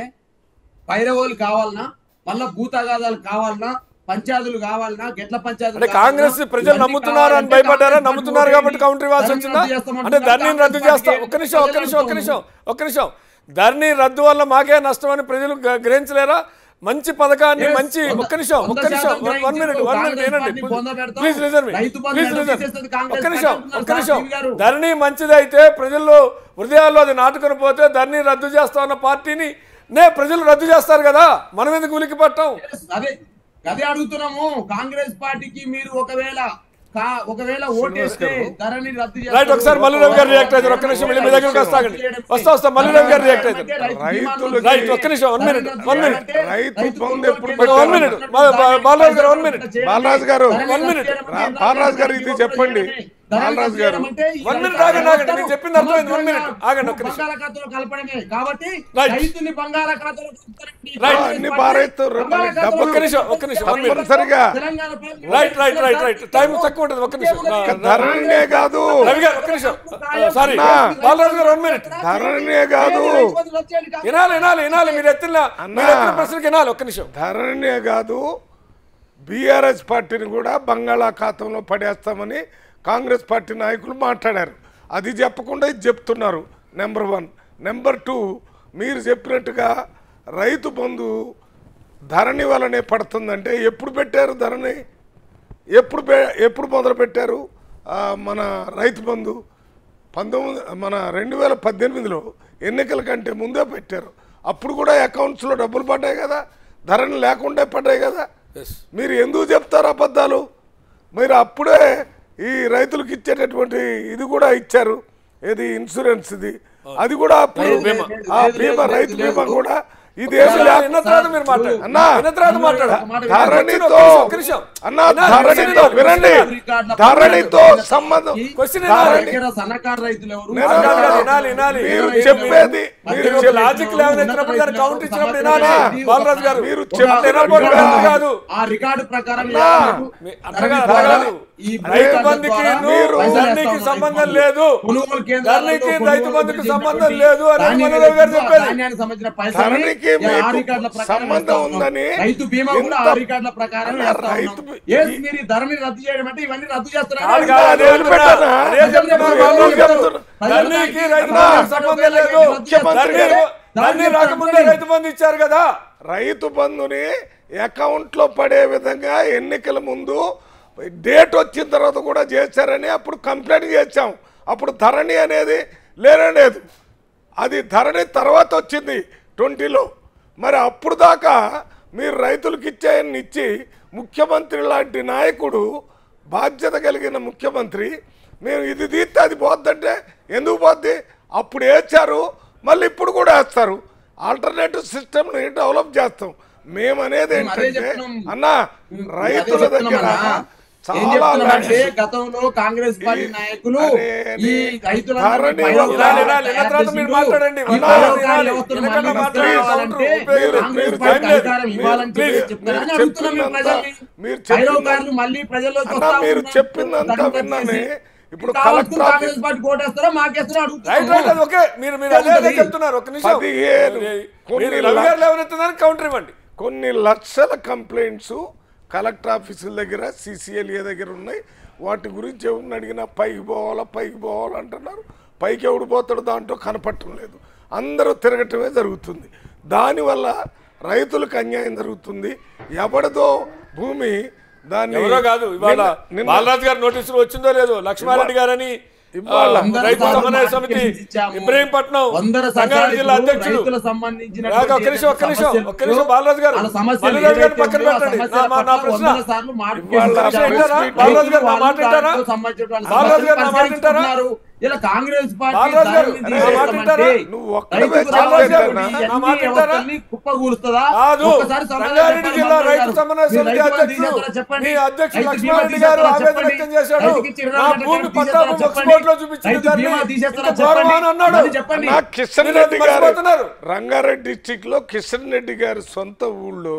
పైరవోలు కావాలన్నా మళ్ళా భూతగాదాలు కావాలన్నా పంచాయతీలు కావాలన్నా గెట్ల పంచాయతీలు అంటే కావాలన్నా, కాంగ్రెస్ ప్రజలు ఇవన్నీ నమ్ముతున్నారు అని కావాలంటే భయపడ్డారా కాంగ్రెస్ నమ్ముతున్నారు పార్టీ కాబట్టి కౌంటర్ ఇవ్వాల్సి ధరణి వచ్చిందా రద్దు చేస్తామంటున్నారు. అంటే ధరణిని రద్దు కాంగ్రెస్ చేస్తాం పార్టీకి ఒక్క నిమిషం ఒక్క నిమిషం ఒక్క నిమిషం ఒక్క నిమిషం ధరణి రద్దు వల్ల మాకే నష్టం అని ప్రజలు గ- గ్రహించలేరా మంచి పథకాన్ని Yes, మంచి వంద- ఒక్క నిమిషం వంద ఒక్క నిమిషం శాతం వన్ మినిట్ గ్రహించారు. వన్ మినిట్ కాంగ్రెస్ వినండి పార్టీ బొంద పెడతాం. ప్లీజ్ లిజన్ మీ రైతు బంధు ప్లీజ్ రద్దు లిజన్ చేసేది కాంగ్రెస్ ఒక్క నిమిషం పార్టీ ఒక్క అంటున్నారు నిమిషం సార్, గారు. ధరణి మంచిది అయితే ప్రజల్లో హృదయాల్లో అది నాటుకొని పోతే ధరణి రద్దు చేస్తా ఉన్న పార్టీని నే ప్రజలు రద్దు చేస్తారు కదా మనం ఎందుకు ఉలికి పట్టాం Yes, అదే అదే అడుగుతున్నాము కాంగ్రెస్ పార్టీకి మీరు ఒకవేళ కా- ఒకవేళ ఓటేస్తే ధరని రద్దు చేస్తారు. రైట్ ఒకసారి మల్లురావు గారు రియాక్ట్ అవుతారు ఒక్క నిమిషం మళ్ళీ మీ దగ్గరకు వస్తాగండి వస్తా వస్తా మల్లురావు గారు రియాక్ట్ అవుతారు రైతులకి- రైట్ ఒక్క నిమిషం వన్ మినిట్ వన్ మినిట్ రైతు బంధు ఎప్పుడు ఒక one minute. మా- బా- బాలరాజు గారు one minute. బాలరాజు గారు One minute. రా- బాలరాజు గారు ఇది చెప్పండి ధరలు బాలరాజు గారు, రద్దు చేయడం అంటే ఈ one minute రైతు ఆగండి, ఆగండి. వ్యవస్థను మీకు చెప్పింది అర్థమైంది. one minute. ఆగండి, ఒక్క నిమిషం. బంగాళాఖాతంలో కలపడమే కాబట్టి Right. రైతుని బంగాళాఖాతంలో కలుపుతారండి. Right. కాంగ్రెస్ అన్ని పార్టీ భారత్ రు- బంగాళాఖాతంలో ఒక్క నిమిషం, ఒక్క నిమిషం, one minute. తప్పనిసరిగా. తెలంగాణ ప్రజలు- right right right right time తక్కువ ఉంటుంది ఒక్క నిమిషం నా- నా- ధరణినే కాదు రవి గారు ఒక్క నిమిషం సారీ అన్నా. బాలరాజు గారు వన్ మినిట్ ధరణినే కాదు వినాలి వినాలి వినాలి మీరు ఎత్తిన అన్నా. మీరు ఎత్తిన ప్రశ్నకి వినాలి ఒక్క నిమిషం ధరణినే కాదు బీఆర్ఎస్ పార్టీని కూడా బంగాళాఖాతంలో పడేస్తామని కాంగ్రెస్ పార్టీ నాయకులు మాట్లాడారు అది చెప్పకుండా ఇది చెప్తున్నారు నెంబర్ వన్ నెంబర్ టూ మీరు చెప్పినట్టుగా రైతు బంధు ధరణి వలనే పడుతుందంటే ఎప్పుడు పెట్టారు ధరణి ఎప్పుడు పె- ఎప్పుడు మొదలు పెట్టారు ఆ, మన రైతు బంధు పంతొమ్మిది మన రెండు వేల పద్దెనిమిదిలో ఎన్నికల కంటే ముందే పెట్టారు అప్పుడు కూడా అకౌంట్స్లో డబ్బులు పడ్డాయి కదా ధరని లేకుండా పడ్డాయి కదా ఎస్ మీరు ఎందుకు చెప్తారు అబద్ధాలు మీరు అప్పుడే ఈ రైతులకు ఇచ్చేటటువంటి ఇది కూడా ఇచ్చారు ఏది ఇన్సూరెన్స్ ఇది అది కూడా అప్పుడు బీమా. ఆ బీమా రైతు బీమా కూడా ఇదేమి విన్న లేకుండా తర్వాత మీరు మాట్లాడు అన్నా, విన్న తర్వాత మాట్లాడు ధరణితో ఒక్క నిమిషం అన్న వినాలి, ధరణితో వినాలి, వినండి వినాలి. ధరణితో సంబంధం Question ధరణి- వినాలి. సన్నకారు రైతులు ఎవరు నేను కాదు, కాదు, అన్నా, వినాలి, వినాలి. మీరు మీరు- చెప్పేది మీరు మీరు ఒక చెప్ప- లాజిక్ లేవని ఎత్తినప్పుడు దాన్ని కౌంటర్ ఇచ్చినప్పుడు వినాలి బాలరాజు గారు మీరు ఒక చెప్పిన తినకపోతే విధానం కాదు ఆ రికార్డు ప్రకారం అన్నా, మీ- అట్లా కాదు, అట్లా కాదు. ఈ రైతు రైతు బంధుకి ద్వారా మీరు- పైసలు ధరణికి వేస్తా ఉన్నారు. సంబంధం రైతు లేదు కొనుగోలు కేంద్రాలలో ధరణికి కొనుగోలు రైతు బంధుకి చేసినటువంటి సంబంధం లేదు అని ధాన్యానికి మనోహర్ గారు చెప్పేది ధాన్యానికి సంబంధించిన పైసలు ధరణికి మీకు రికార్డుల ప్రకారం సంబంధం వేస్తా ఉన్నాం. ఉందని రైతు బీమా కూడా ఎంత- ఆ రికార్డుల ప్రకారం అన్నా, వేస్తా రైతు ఉన్నాం. బీ- ఏస్ మీరు ఈ ధరని రద్దు చేయడం అంటే ఇవన్నీ రద్దు కాదు, చేస్తున్నారు కాదు, అదే వదిలిపెట్టనా? చెప్తున్నా. అదే చెప్తున్నా, ఎందుకు బాలరాజు గారు. చెప్తున్నా? ధరణికి రైతు అన్నా, బంధుకి సంబంధం లేదు ముఖ్యమంత్రి ధరణి గారు- ధరణి రాకముందే రైతు బంధు ఇచ్చారు కదా రైతు బంధుని అకౌంట్లో పడే విధంగా ఎన్నికల ముందు డేట్ వచ్చిన తర్వాత కూడా చేశారని అప్పుడు కంప్లైంట్ చేశాం అప్పుడు ధరణి అనేది లేనే లేదు అది ధరణి తర్వాత వచ్చింది ట్వంటీలో మరి అప్పుడు దాకా మీరు రైతులకు ఇచ్చేయన్ని ఇచ్చి ముఖ్యమంత్రి లాంటి నాయకుడు బాధ్యత కలిగిన ముఖ్యమంత్రి మేము ఇది తీస్తే అది పోద్దంటే ఎందుకు పోద్ది అప్పుడు వేస్తారు మళ్ళీ ఇప్పుడు కూడా వేస్తారు ఆల్టర్నేటివ్ సిస్టమ్ని డెవలప్ చేస్తాం మేము అనేది మేము అదే ఏంటంటే చెప్తున్నాం. అన్నా రైతుల అదే దగ్గర చెప్తున్నామన్నా. ఏం చాలా చెప్తున్నామంటే ల్యాండ్స్ గతంలో కాంగ్రెస్ పార్టీ ఈ- నాయకులు అరే, ఈ నీ రైతులందరినీ ధరణి పైరవుగా వినాలి, వినాలి, విన్న తయారు తర్వాత మీరు చేసిండ్రు. మాట్లాడండి. ఈ వినాలి, పైరవుగా వినాలి. వ్యవస్థను వెనకన్నా మళ్ళీ మాట్లాడండి. తీసుకురావాలంటే మీరు- కాంగ్రెస్ మీరు పార్టీ మీరు- అధికారం మీరు- ఇవ్వాలని చెప్పి మీరు చెప్తున్నారని మీరు అడుగుతున్నాం మేము చెప్పినంత- ప్రజల్ని. మీరు చెప్పినంత- పైరవకారులు మళ్ళీ ప్రజల్లోకి అన్నా, వస్తా మీరు ఉన్నారు. చెప్పినంత ధరణి విన్నానే. చేసి ఇప్పుడు కావాల్సిన కలెక్టర్ కాంగ్రెస్ పార్టీ కోటేస్తారో మాకేస్తారో రైట్ రైట్ అది అడుగుతున్నాం ఓకే మీరు మీరు అదే అదే చెప్తున్నారు ఒక నిమిషం పదిహేను మీరు కొన్ని రవి లా- గారు లేవనెత్తుందని కౌంటర్ ఇవ్వండి కొన్ని లక్షల కంప్లైంట్స్ కలెక్టర్ ఆఫీసుల దగ్గర సిసిఎల్ఏ దగ్గర ఉన్నాయి వాటి గురించి ఎవరిని అడిగినా పైకి పోవాలా పైకి పోవాలా అంటున్నారు పైకి ఎవడు పోతాడు దాంట్లో కనపడటం లేదు అందరూ తిరగటమే జరుగుతుంది దానివల్ల రైతులకు అన్యాయం జరుగుతుంది ఎవరిదో భూమి దాన్ని ఎవరో కాదు ఇవాళ నిన్న- నిన్న- బాలరాజు గారి నోటీసులు వచ్చిందో లేదో లక్ష్మారెడ్డి గారని ఇవాళ ఆ, రైతు సమన్వయ సమితి ఇబ్రహీంపట్నం వందర రంగారెడ్డి జిల్లా అధ్యక్షుడు రైతులకు సంబంధించిన రాగా, ఒక్క నిమిషం, ఒక్క నిమిషం, ఒక్క నిమిషం, బాలరాజు గారు. బాలరాజు గారిని పక్కన పెట్టండి. నా- మా- నా ప్రశ్న. ఇవాళ వింటారా? బాలరాజు గారు నా మాట వింటారా? బాలరాజు గారు నా మాట వింటారా? ఇలా కాంగ్రెస్ పార్టీ బాలరాజు గారు, దారిని నా మాట తీసేస్తామంటే వింటారా? నువ్వు ఒక్కడే రైతుకు బాలరాజు గారు, రావాల్సినటువంటి నా అన్ని మాట వింటారా? వ్యవస్థల్ని కుప్పగూలుస్తుందా? కాదు ఒక్కసారి సమాధానం రంగారెడ్డి చెప్పండి జిల్లా మంత్రి రైతు గారు. సమన్వయ మీరు సమితి రైతు బంధు అధ్యక్షుడు తీసేస్తారా చెప్పండి. మీ అధ్యక్షుడు రైతు బీమా లక్ష్మారెడ్డి గారు తీసేస్తారా ఆవేదన చెప్పండి. వ్యక్తం చేశాడు రైతుకి ఇచ్చిన నా రుణాలు భూమి తీసేస్తారా పట్టాభూమి చెప్పండి. ఎక్స్పోర్ట్ లో చూపించిన రైతు దాన్ని బీమా తీసేస్తారా ఇంకా గౌరవం చెప్పండి. అని అన్నాడు అది చెప్పండి. నా కిషన్ మీరు రెడ్డి గారు మర్చిపోతున్నారు. రంగారెడ్డి డిస్టిక్ లో కిషన్ రెడ్డి గారి సొంత ఊళ్ళో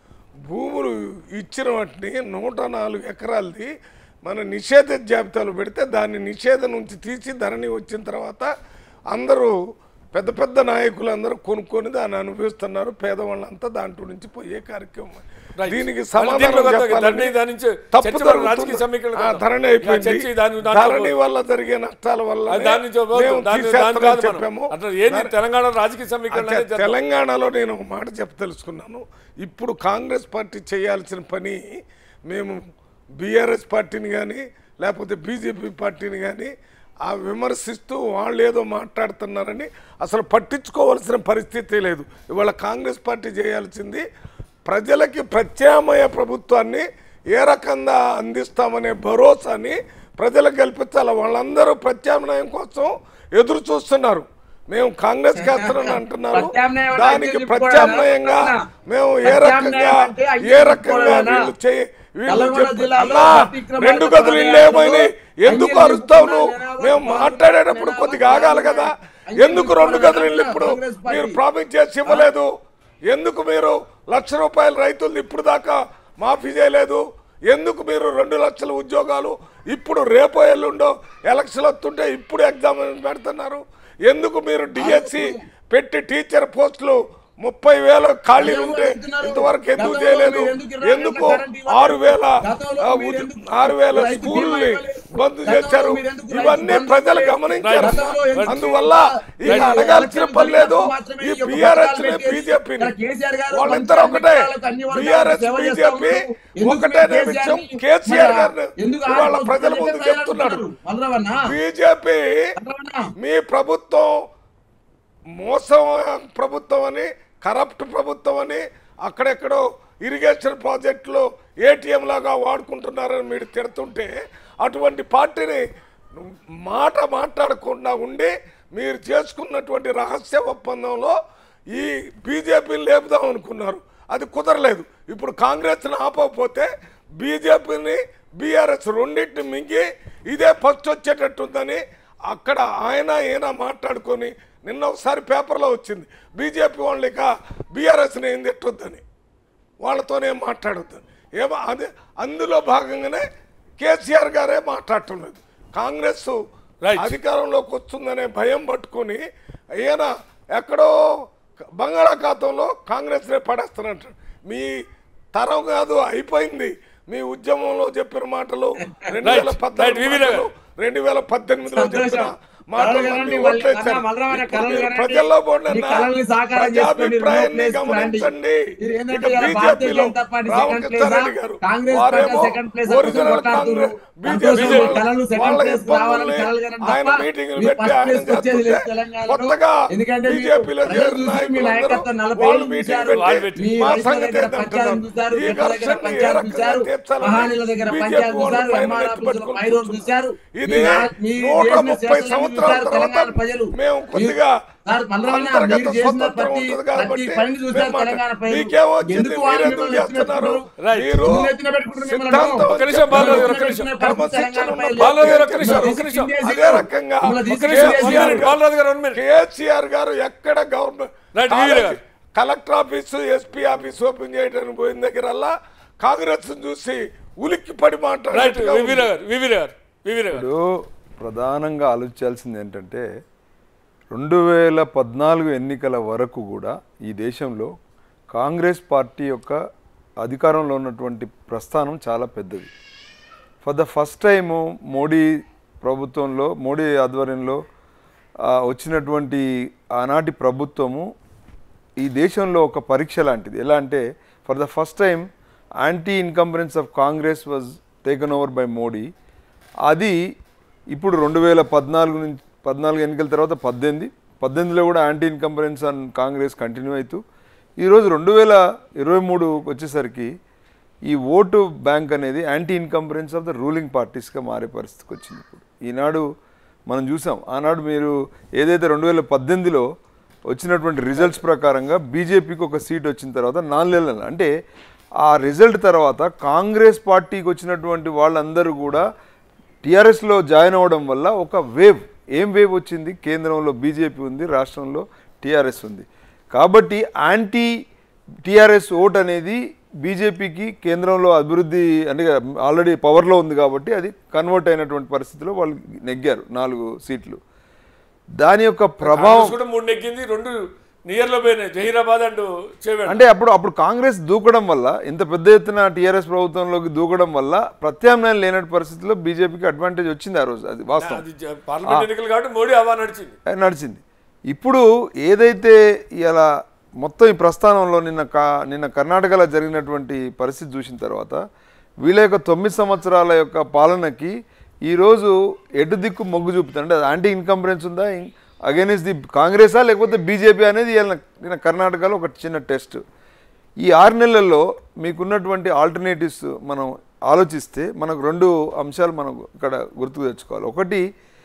భూములు ఇచ్చిన వాటిని నూట నాలుగు ఎకరాలది మన నిషేధ జాబితాలో పెడితే దాన్ని నిషేధం నుంచి తీసి ధరణి వచ్చిన తర్వాత అందరూ పెద్ద పెద్ద నాయకులు అందరూ కొనుక్కొని దాన్ని అనుభవిస్తున్నారు పేదవాళ్ళంతా దాంట్లో నుంచి పోయే కార్యక్రమం Right. దీనికి మళ్ళీ సమాధానం దీంట్లో కొత్త చెప్పాలని ధరణి దాని నుంచి తప్పు చర్చ జరుగుతుంది. రాజకీయ సమీకరణ ఆ, కొత్త. ధరణి చర్చ అయిపోయింది దాని- దాంట్లో ధరణి వల్ల జరిగే నష్టాల వల్ల అది దాని నుంచి పోవద్దు. మేము దాని- దాని తీసేస్తామని కాదు మనం. చెప్పాము అట్లా ఏంది తెలంగాణ రాజకీయ సమీకరణ అచ్చా, అనేది జరగదు. తెలంగాణలో నేను ఒక మాట చెప్పదలుచుకున్నాను ఇప్పుడు కాంగ్రెస్ పార్టీ చేయాల్సిన పని మేము బీఆర్ఎస్ పార్టీని కానీ లేకపోతే బీజేపీ పార్టీని కానీ ఆ విమర్శిస్తూ వాళ్ళు ఏదో మాట్లాడుతున్నారని అసలు పట్టించుకోవాల్సిన పరిస్థితి లేదు ఇవాళ కాంగ్రెస్ పార్టీ చేయాల్సింది ప్రజలకి ప్రత్యామ్నాయ ప్రభుత్వాన్ని ఏ రకంగా అందిస్తామనే భరోసాని ప్రజలకు కల్పించాలి వాళ్ళందరూ ప్రత్యామ్నాయం కోసం ఎదురు చూస్తున్నారు మేము కాంగ్రెస్ చేస్తారని అంటున్నారు ప్రత్యామ్నాయం అంటే దానికి చెప్పుకోవాలా? ప్రత్యామ్నాయంగా మేము ఏ ప్రత్యామ్నాయం రకంగా అంటే ఏ అయ్యే రకంగా చెప్పుకోవాలా? వీళ్ళు చేయ వీళ్ళు నల్గొండ చెప్ప- జిల్లాలో అన్నా, భట్టి విక్రమార్క రెండు గదులు ఇల్లు ఏమైనాయి పాదయాత్రలో ఎందుకు అంగీలు అరుస్తావు నువ్వు నినాదాలు మేము పాదయాత్ర మాట్లాడేటప్పుడు నినాదాలు కొద్దిగా ఆగాలి కదా అంగీలు ఎందుకు రెండు గదులు ఇల్లు ఇప్పుడు కాంగ్రెస్ పార్టీ. మీరు ప్రామిస్ చేసి ఇవ్వలేదు ఎందుకు మీరు లక్ష రూపాయల రైతులు ఇప్పుడు దాకా మాఫీ చేయలేదు ఎందుకు మీరు రెండు లక్షల ఉద్యోగాలు ఇప్పుడు రేపో ఎల్లుండో ఎలక్షన్ వస్తుంటే ఇప్పుడు ఎగ్జామ్ పెడుతున్నారు ఎందుకు మీరు డిఎస్సి పెట్టి టీచర్ పోస్టులు ముప్పై వేల ఖాళీలు ఉంటే ఇంతవరకు ఎందుకు చేయలేదు ఎందుకు ఆరు వేల ఆ, ఉద్- ఆరు వేల స్కూల్ని బంద్ చేశారు ఇవన్నీ ప్రజలు గమనించారు అందువల్ల ఇక అడగాల్సిన పని లేదు ఈ బీఆర్ఎస్ బీజేపీని వాళ్ళిద్దరు ఒకటే బీఆర్ఎస్ బీజేపీ ఒకటే విషయం కేసీఆర్ గారు ఇవాళ ప్రజల ముందు చెప్తున్నాడు బీజేపీ మీ ప్రభుత్వం మోసం ప్రభుత్వం అని కరప్ట్ ప్రభుత్వం అని అక్కడెక్కడో ఇరిగేషన్ ప్రాజెక్టులు ఏటీఎం లాగా వాడుకుంటున్నారని మీరు తిడుతుంటే అటువంటి పార్టీని మాట మాట్లాడకుండా ఉండి మీరు చేసుకున్నటువంటి రహస్య ఒప్పందంలో ఈ బీజేపీని లేపుదాం అనుకున్నారు అది కుదరలేదు ఇప్పుడు కాంగ్రెస్ని ఆపకపోతే బీజేపీని బీఆర్ఎస్ రెండింటిని మింగి ఇదే ఫస్ట్ వచ్చేటట్టుందని అక్కడ ఆయన ఈయన మాట్లాడుకొని నిన్న ఒకసారి పేపర్లో వచ్చింది బీజేపీ వాళ్ళు ఇక బీఆర్ఎస్ని ఏం తిట్టొద్దని వాళ్ళతోనే మాట్లాడొద్దని ఏమో అదే అందులో భాగంగానే కేసీఆర్ గారే మాట్లాడుతున్నది కాంగ్రెస్ Right. అధికారంలోకి వస్తుందనే భయం పట్టుకొని ఈయన ఎక్కడో బంగాళాఖాతంలో కాంగ్రెస్నే పడేస్తున్నట్టు మీ తరం కాదు అయిపోయింది మీ ఉద్యమంలో చెప్పిన మాటలు రెండు వేల Right. పద్నాలుగు Right, వివి మాటలు, రెండు వేల పద్దెనిమిదిలో చెప్పిన సంతోషం. మాటలు కలలు అన్నీ కనండి, వాళ్ళు- ఓట్లేశారు. అన్న, మల్లరామయ్య ఇప్పుడు కలలు మీరు కనండి. ప్రజల్లో మీ పోండి కలల్ని సాకారం చేసుకోండి, ప్రజాభిప్రాయాన్ని రెండో ప్లేస్ రండి. గమనించండి మీరు ఏంటంటే ఇక ఇలా భారతీయ బీజేపీలో జనతా పార్టీ సెకండ్ రామకృష్ణారెడ్డి ప్లేసా? గారు కాంగ్రెస్ వారేమో పార్టీ సెకండ్ ప్లేస్ ఒరిజినల్ కోసం కొట్లాడుతున్నారు. కాంగ్రెస్ సంతోషం, బీజేపీ కలలు సెకండ్ వాళ్ళ ప్లేస్ రావాలని కలలు కనండి ఆయన తప్ప మీటింగ్లు మీరు పెట్టి ఫస్ట్ ఆయన ప్లేస్కి వచ్చేది లేదు చేస్తుంటే తెలంగాణలో. కొత్తగా ఎందుకంటే మీరు బీజేపీలో ప్రజలు చేరిన చూసి మీ నాయకులందరూ నాయకత్వం నలభై వాళ్ళు ఏళ్ళు మీటింగ్ చూశారు. వాళ్ళు పెట్టి పెట్టి మీ మా రైతుల సంగతి దగ్గర ఏంటంటున్నారు? పంచాయతీ చూశారు, ఈ రైతుల దగ్గర ఘర్షణని ఏ పంచాయతీ రకంగా చూశారు, తీర్చాలని మహానీయుల దగ్గర బీజేపీ పంచాయతీ వాళ్ళు చూశారు, పైన ఎంఆర్ నెత్తి ఆఫీసులో పట్టుకొని పైరోలు కూర్చున్నారు. చూశారు. ఇది మీ నా- మీ నూట చేసిన ముప్పై శాసనాలు సంవత్సరాల చూశారు తర్వాత తెలంగాణ ప్రజలు. మేము కొద్దిగా సార్, మల్లరామన్న, అంతర్గత మీరు చేసిన స్వతంత్రం ప్రతి- ఉంటుంది ప్రతి కాబట్టి పనిని చూశారు మేము మాట- తెలంగాణ ప్రజలు. మీకేమో వచ్చింది, ఎందుకు వాళ్ళు మీరెందుకు మిమ్మల్ని చేస్తున్నారు Right. మీరు ఎందుకు నెత్తిన పెట్టుకుంటున్నారు మిమ్మల్ని? సిద్ధాంతం ఒక్క నిమిషం బాలరాజు గారు, ఒక్క నిమిషం. క్రమశిక్షణ ఉన్న బాలరాజు గారు, ఒక్క నిమిషం, ఒక్క నిమిషం. అదే రకంగా ఒక్క నిమిషం, one minute, బాలరాజు గారు one minute. కేసీఆర్ గారు ఎక్కడ గవర్నమెంట్ Right, వీరే గారు. Collector office SP office open చేయడానికి పోయిన దగ్గరల్లా కాంగ్రెస్ చూసి ఉలిక్కి పడి రైట్ మాట్లాడినట్టుగా ఉంది. వివీర గారు వివీర గారు వివీర గారు ఇప్పుడు ప్రధానంగా ఆలోచించాల్సింది ఏంటంటే రెండు వేల పద్నాలుగు ఎన్నికల వరకు కూడా ఈ దేశంలో కాంగ్రెస్ పార్టీ యొక్క అధికారంలో ఉన్నటువంటి ప్రస్థానం చాలా పెద్దది for the first time Modi ప్రభుత్వంలో మోడీ ఆధ్వర్యంలో ఆ, వచ్చినటువంటి ఆనాటి ప్రభుత్వము ఈ దేశంలో ఒక పరీక్ష లాంటిది ఎలా అంటే for the first time anti incumbency of Congress was taken over by Modi అది ఇప్పుడు రెండు వేల పద్నాలుగు నుంచి పద్నాలుగు ఎన్నికల తర్వాత పద్దెనిమిది పద్దెనిమిదిలో కూడా anti incumbency on Congress continue అవుతూ ఈరోజు రెండు వేల ఇరవై మూడు వచ్చేసరికి ఈ ఓటు బ్యాంక్ అనేది anti incumbency of the ruling పార్టీస్గా మారే పరిస్థితికి వచ్చింది ఇప్పుడు ఈనాడు మనం చూసాం ఆనాడు మీరు ఏదైతే రెండు వేల పద్దెనిమిదిలో వచ్చినటువంటి రిజల్ట్స్ ప్రకారంగా బీజేపీకి ఒక సీట్ వచ్చిన తర్వాత నాలుగు నెలలు అంటే ఆ రిజల్ట్ తర్వాత కాంగ్రెస్ పార్టీకి వచ్చినటువంటి వాళ్ళందరూ కూడా టీఆర్ఎస్లో జాయిన్ అవ్వడం వల్ల ఒక వేవ్ ఏం వేవ్ వచ్చింది కేంద్రంలో బీజేపీ ఉంది రాష్ట్రంలో టీఆర్ఎస్ ఉంది కాబట్టి యాంటీ టీఆర్ఎస్ ఓట్ అనేది బీజేపీకి కేంద్రంలో అభివృద్ధి అంటే ఆల్రెడీ పవర్లో ఉంది కాబట్టి అది కన్వర్ట్ అయినటువంటి పరిస్థితిలో వాళ్ళు నెగ్గారు నాలుగు సీట్లు దాని యొక్క ప్రభావం కాంగ్రెస్ కూడా మూడు నెగ్గింది రెండు నియర్ లో పోయినాయి జహీరాబాద్ అండ్ చేవేడు అంటే అప్పుడు అప్పుడు కాంగ్రెస్ దూకడం వల్ల ఇంత పెద్ద ఎత్తున టీఆర్ఎస్ ప్రభుత్వంలోకి దూకడం వల్ల ప్రత్యామ్నాయం లేనటి పరిస్థితిలో బీజేపీకి అడ్వాంటేజ్ వచ్చింది ఆ రోజు అది వాస్తవం అది జ- పార్లమెంట్ ఎన్నికలు కాబట్టి మోడీ హవా నడిచింది అది నడిచింది ఇప్పుడు ఏదైతే ఇలా మొత్తం ఈ ప్రస్థానంలో నిన్న కా నిన్న కర్ణాటకలో జరిగినటువంటి పరిస్థితి చూసిన తర్వాత వీళ్ళ యొక్క తొమ్మిది సంవత్సరాల యొక్క పాలనకి ఈరోజు ఎటు దిక్కు మొగ్గు చూపుతుంది అంటే యాంటీ ఇన్కంబరెన్స్ ఉందా అగైన్స్ ది కాంగ్రెసా లేకపోతే బీజేపీ అనేది ఇవాళ నిన్న కర్ణాటకలో ఒక చిన్న టెస్ట్ ఈ ఆరు నెలల్లో మీకున్నటువంటి ఆల్టర్నేటివ్స్ మనం ఆలోచిస్తే మనకు రెండు అంశాలు మనం ఇక్కడ గుర్తుకు తెచ్చుకోవాలి ఒకటి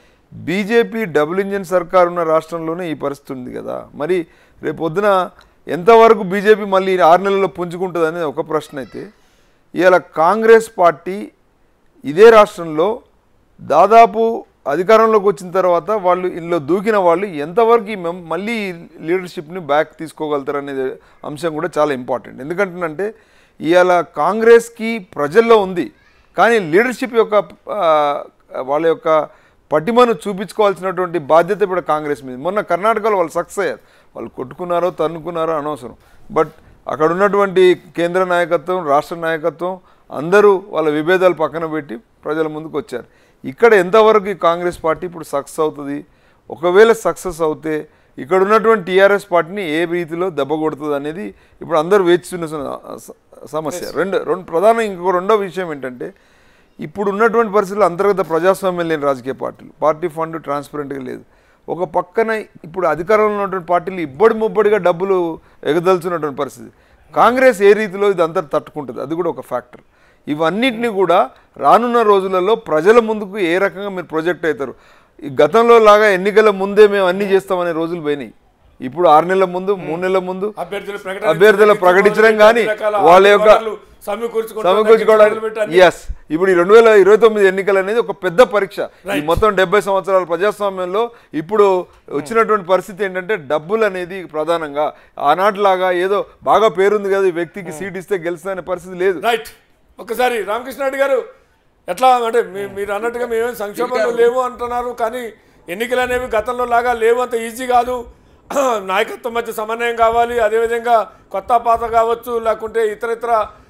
బీజేపీ డబుల్ ఇంజిన్ సర్కార్ ఉన్న రాష్ట్రంలోనే ఈ పరిస్థితి ఉంది కదా మరి రేపు పొద్దున ఎంతవరకు బీజేపీ మళ్ళీ ఈ ఆరు నెలల్లో పుంజుకుంటుంది అనేది ఒక ప్రశ్న అయితే ఇవాళ కాంగ్రెస్ పార్టీ ఇదే రాష్ట్రంలో దాదాపు అధికారంలోకి వచ్చిన తర్వాత వాళ్ళు ఇందులో దూకిన వాళ్ళు ఎంతవరకు ఈ మెం- మళ్ళీ ఈ లీడర్షిప్ని బ్యాక్ తీసుకోగలుగుతారు అనేది అంశం కూడా చాలా ఇంపార్టెంట్ ఎందుకంటే ఇవాళ కాంగ్రెస్కి ప్రజల్లో ఉంది కానీ లీడర్షిప్ యొక్క ఆ, వాళ్ళ యొక్క పటిమను చూపించుకోవాల్సినటువంటి బాధ్యత ఇప్పుడు కాంగ్రెస్ మీద మొన్న కర్ణాటకలో వాళ్ళు సక్సెస్ అయ్యారు వాళ్ళు కొట్టుకున్నారో తన్నుకున్నారో అనవసరం బట్ అక్కడ ఉన్నటువంటి కేంద్ర నాయకత్వం రాష్ట్ర నాయకత్వం అందరూ వాళ్ళ విభేదాలు పక్కన పెట్టి ప్రజల ముందుకు వచ్చారు ఇక్కడ ఎంతవరకు ఈ కాంగ్రెస్ పార్టీ ఇప్పుడు సక్సెస్ అవుతుంది ఒకవేళ సక్సెస్ అవుతే ఇక్కడ ఉన్నటువంటి టీఆర్ఎస్ పార్టీని ఏ రీతిలో దెబ్బ కొడుతుంది అనేది ఇప్పుడు అందరూ వేచి చూసిన స- సమస్య రెండు రెండు ప్రధాన ఇంకో రెండో విషయం ఏంటంటే ఇప్పుడు ఉన్నటువంటి పరిస్థితుల్లో అంతర్గత ప్రజాస్వామ్యం లేని రాజకీయ పార్టీలు పార్టీ ఫండ్ ట్రాన్స్పరెంట్గా లేదు ఒక పక్కన ఇప్పుడు అధికారంలో ఉన్నటువంటి పార్టీలు ఇబ్బడి ముబ్బడిగా డబ్బులు ఎగదలుచున్నటువంటి పరిస్థితి కాంగ్రెస్ ఏ రీతిలో ఇది అంతా తట్టుకుంటుంది అది కూడా ఒక ఫ్యాక్టర్ ఇవన్నిటిని కూడా రానున్న రోజులలో ప్రజల ముందుకు ఏ రకంగా మీరు ప్రొజెక్ట్ అవుతారు ఈ గతంలో లాగా ఎన్నికల ముందే మేము అన్ని చేస్తామనే రోజులు పోయినాయి ఇప్పుడు ఆరు నెలల ముందు మూడు నెలల ముందు అభ్యర్థులు అభ్యర్థులు ప్రకటించడం కానీ వాళ్ళ యొక్క సమకూర్చుకోవడానికి ఎస్ ఇప్పుడు ఈ రెండు వేల ఇరవై తొమ్మిది ఎన్నికలు అనేది ఒక పెద్ద పరీక్ష ఈ మొత్తం డెబ్బై సంవత్సరాల ప్రజాస్వామ్యంలో ఇప్పుడు వచ్చినటువంటి పరిస్థితి ఏంటంటే డబ్బులు అనేది ప్రధానంగా ఆనాటిలాగా ఏదో బాగా పేరుంది కదా ఈ వ్యక్తికి సీట్ ఇస్తే గెలుస్తుందనే పరిస్థితి లేదు రైట్ ఒకసారి రామకృష్ణారెడ్డి గారు ఎట్లా అంటే మీ- మీరు అన్నట్టుగా మేమేం సంక్షేమంలో లేవు అంటున్నారు కానీ ఎన్నికలు అనేవి గతంలో లాగా లేవు అంత ఈజీ కాదు నాయకత్వం మధ్య సమన్వయం కావాలి అదేవిధంగా కొత్త పాత కావచ్చు లేకుంటే ఇతర ఇతర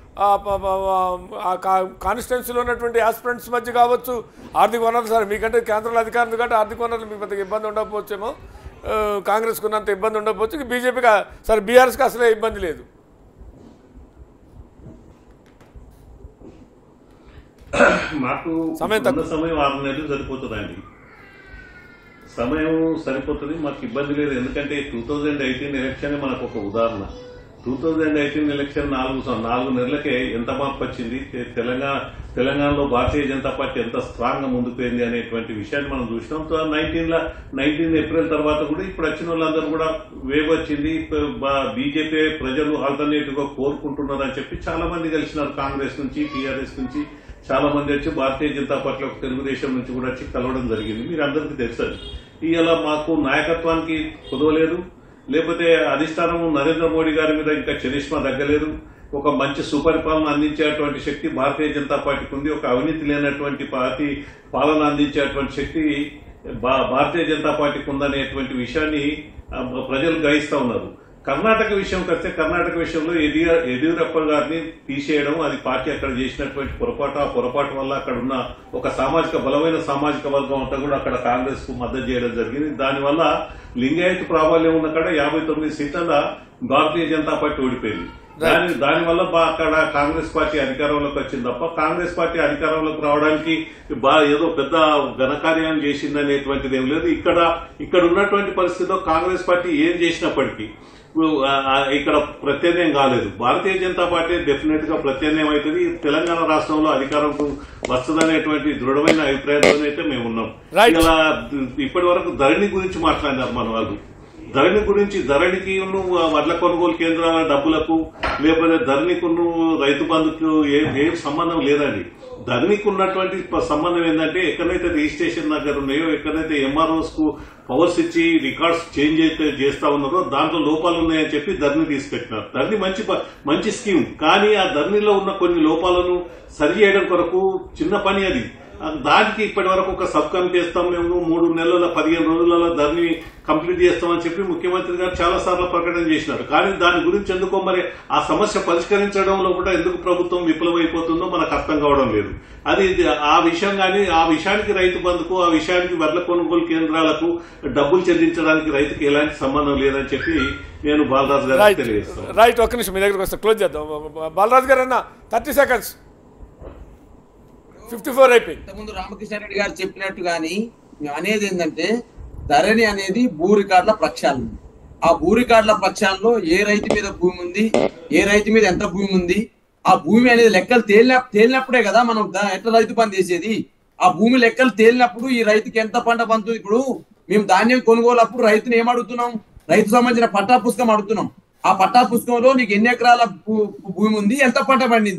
కాన్స్టిట్యున్సీలో ఉన్నటువంటి ఆస్పిరెంట్స్ మధ్య కావచ్చు ఆర్థిక వనరులు సరే మీకంటే కేంద్రంలో అధికారం ఉంది కాబట్టి ఆర్థిక వనరులు మీకు పెద్దగా ఇబ్బంది ఉండకపోవచ్చేమో ఆ, కాంగ్రెస్కు ఉన్నంత ఇబ్బంది ఉండకపోవచ్చు బీజేపీకి సరే బీఆర్ఎస్కి అసలే ఇబ్బంది లేదు మాకు సమయం ఉన్న సమయం ఆరు నెలలు సరిపోతుందండి సమయం సరిపోతుంది మాకు ఇబ్బంది లేదు ఎందుకంటే టూ థౌజండ్ ఎయిటీన్ ఎలక్షన్ మనకు ఒక ఉదాహరణ టూ థౌజండ్ ఎయిటీన్ ఎలక్షన్ నాలుగు సం- నాలుగు నెలలకే ఎంత మార్పు వచ్చింది తె- తెలంగాణ తెలంగాణలో భారతీయ జనతా పార్టీ ఎంత స్ట్రాంగ్ గా ముందుకుపోయింది అనేటువంటి విషయాన్ని మనం చూసినాం నైన్టీన్ ల నైన్టీన్ ఏప్రిల్ తర్వాత కూడా ఇప్పుడు వచ్చిన వాళ్ళందరూ కూడా వేవ్ వచ్చింది బీజేపీ ప్రజలు ఆల్టర్నేటివ్ గా కోరుకుంటున్నారు అని చెప్పి చాలా మంది కలిసినారు కాంగ్రెస్ నుంచి టీఆర్ఎస్ నుంచి చాలా మంది వచ్చి భారతీయ జనతా పార్టీ ఒక తెలుగుదేశం నుంచి కూడా వచ్చి కలవడం జరిగింది మీరు అందరికీ తెలుసు ఇవాళ మాకు నాయకత్వానికి కుదవలేదు లేకపోతే అధిష్టానం నరేంద్ర మోడీ గారి మీద ఇంకా చరిష్మా తగ్గలేదు ఒక మంచి సుపరిపాలన అందించేటువంటి శక్తి భారతీయ జనతా పార్టీకి ఉంది ఒక అవినీతి లేనటువంటి పార్టీ పాలన అందించేటువంటి శక్తి భా- భారతీయ జనతా పార్టీకి ఉందనేటువంటి విషయాన్ని ఆ, ప్రజలు గ్రహిస్తా ఉన్నారు కర్ణాటక విషయంకి వస్తే కర్ణాటక విషయంలో యడియూర- యడియూరప్ప గారిని తీసేయడం అది పార్టీ అక్కడ చేసినటువంటి పొరపాటు ఆ పొరపాటు వల్ల అక్కడ ఉన్న ఒక సామాజిక బలమైన సామాజిక వర్గం అంతా కూడా అక్కడ కాంగ్రెస్ కు మద్దతు చేయడం జరిగింది దానివల్ల లింగాయత్ ప్రాబల్యం ఉన్న కాడ యాభై తొమ్మిది సీట్ల భారతీయ జనతా పార్టీ ఓడిపోయింది దాని దానివల్ల బా- అక్కడ కాంగ్రెస్ పార్టీ అధికారంలోకి వచ్చింది తప్ప కాంగ్రెస్ పార్టీ అధికారంలోకి రావడానికి బా ఏదో పెద్ద ఘనకార్యం చేసిందనేటువంటిది ఏం లేదు ఇక్కడ ఇక్కడ ఉన్నటువంటి పరిస్థితిలో కాంగ్రెస్ పార్టీ ఏం చేసినప్పటికీ ఇప్పుడు, ఆ, ఆ, ఇక్కడ ప్రత్యామ్నాయం కాలేదు భారతీయ జనతా పార్టీ డెఫినెట్ గా ప్రత్యామ్నాయం అవుతుంది తెలంగాణ రాష్ట్రంలో అధికారంకు వస్తుందనేటువంటి దృఢమైన అభిప్రాయంతోనైతే మేము ఉన్నాం Right. ఇలా ఇప్పటి వరకు ధరణి గురించి మాట్లాడినారు మన వాళ్ళు ధరణి గురించి ధరణికి నువ్వు వడ్ల కొనుగోలు కేంద్రాల డబ్బులకు లేకపోతే ధరణికి నువ్వు రైతు బంధుకు ఏం ఏం సంబంధం లేదండి ధరణికి ఉన్నటువంటి ప- సంబంధం ఏంటంటే ఎక్కడైతే రిజిస్ట్రేషన్ దగ్గర ఉన్నాయో ఎక్కడైతే ఎంఆర్ఓస్ కు పవర్స్ ఇచ్చి రికార్డ్స్ చేంజ్ అయితే చేస్తా ఉన్నారో దాంట్లో లోపాలు ఉన్నాయని చెప్పి ధరణి తీసుకెట్టినారు ధరణి మంచి ప- మంచి స్కీమ్ కానీ ఆ ధరణిలో ఉన్న కొన్ని లోపాలను సరి చేయడం కొరకు చిన్న పని అది ఆ దానికి ఇప్పటి వరకు ఒక సబ్ కమిటీ వేస్తాం మేము మూడు నెలల పదిహేను రోజులలో దాన్ని కంప్లీట్ చేస్తామని చెప్పి ముఖ్యమంత్రి గారు చాలా సార్లు ప్రకటన చేసినారు కానీ దాని గురించి ఎందుకో మరి ఆ సమస్య పరిష్కరించడంలో కూడా ఎందుకు ప్రభుత్వం విఫలమైపోతుందో మనకు అర్థం కావడం లేదు అది ఇది ఆ విషయం కానీ ఆ విషయానికి రైతు బంధుకు ఆ విషయానికి వడ్ల కొనుగోలు కేంద్రాలకు డబ్బులు చెల్లించడానికి రైతుకి ఎలాంటి సంబంధం లేదని చెప్పి నేను బాలరాజు గారికి రైట్ తెలియజేస్తాను రైట్ ఒక్క నిమిషం మీ దగ్గరకు వస్తే క్లోజ్ చేద్దాం బాలరాజు గారు అన్న థర్టీ సెకండ్స్ ఫిఫ్టీ ఫోర్ అయిపోయింది ఇంతకుముందు రామకృష్ణ రెడ్డి గారు చెప్పినట్టు గాని మేము అనేది ఏంటంటే ధరణి అనేది భూ రికార్డుల ప్రక్షాళన ఆ భూ రికార్డుల ప్రక్షాళనలో ఏ రైతు మీద భూమి ఉంది ఏ రైతు మీద ఎంత భూమి ఉంది ఆ భూమి అనేది లెక్కలు తేలిన తేలినప్పుడే కదా మనం దా- ఎట్లా రైతు పని చేసేది ఆ భూమి లెక్కలు తేలినప్పుడు ఈ రైతుకి ఎంత పంట పండుతుంది ఇప్పుడు మేము ధాన్యం కొనుగోలు అప్పుడు రైతుని ఏం అడుగుతున్నాం రైతు సంబంధించిన పట్టా పుస్తకం అడుగుతున్నాం ఆ పట్టా పుస్తకంలో నీకు ఎన్ని ఎకరాల భూ- భూమి ఉంది ఎంత పంట పండింది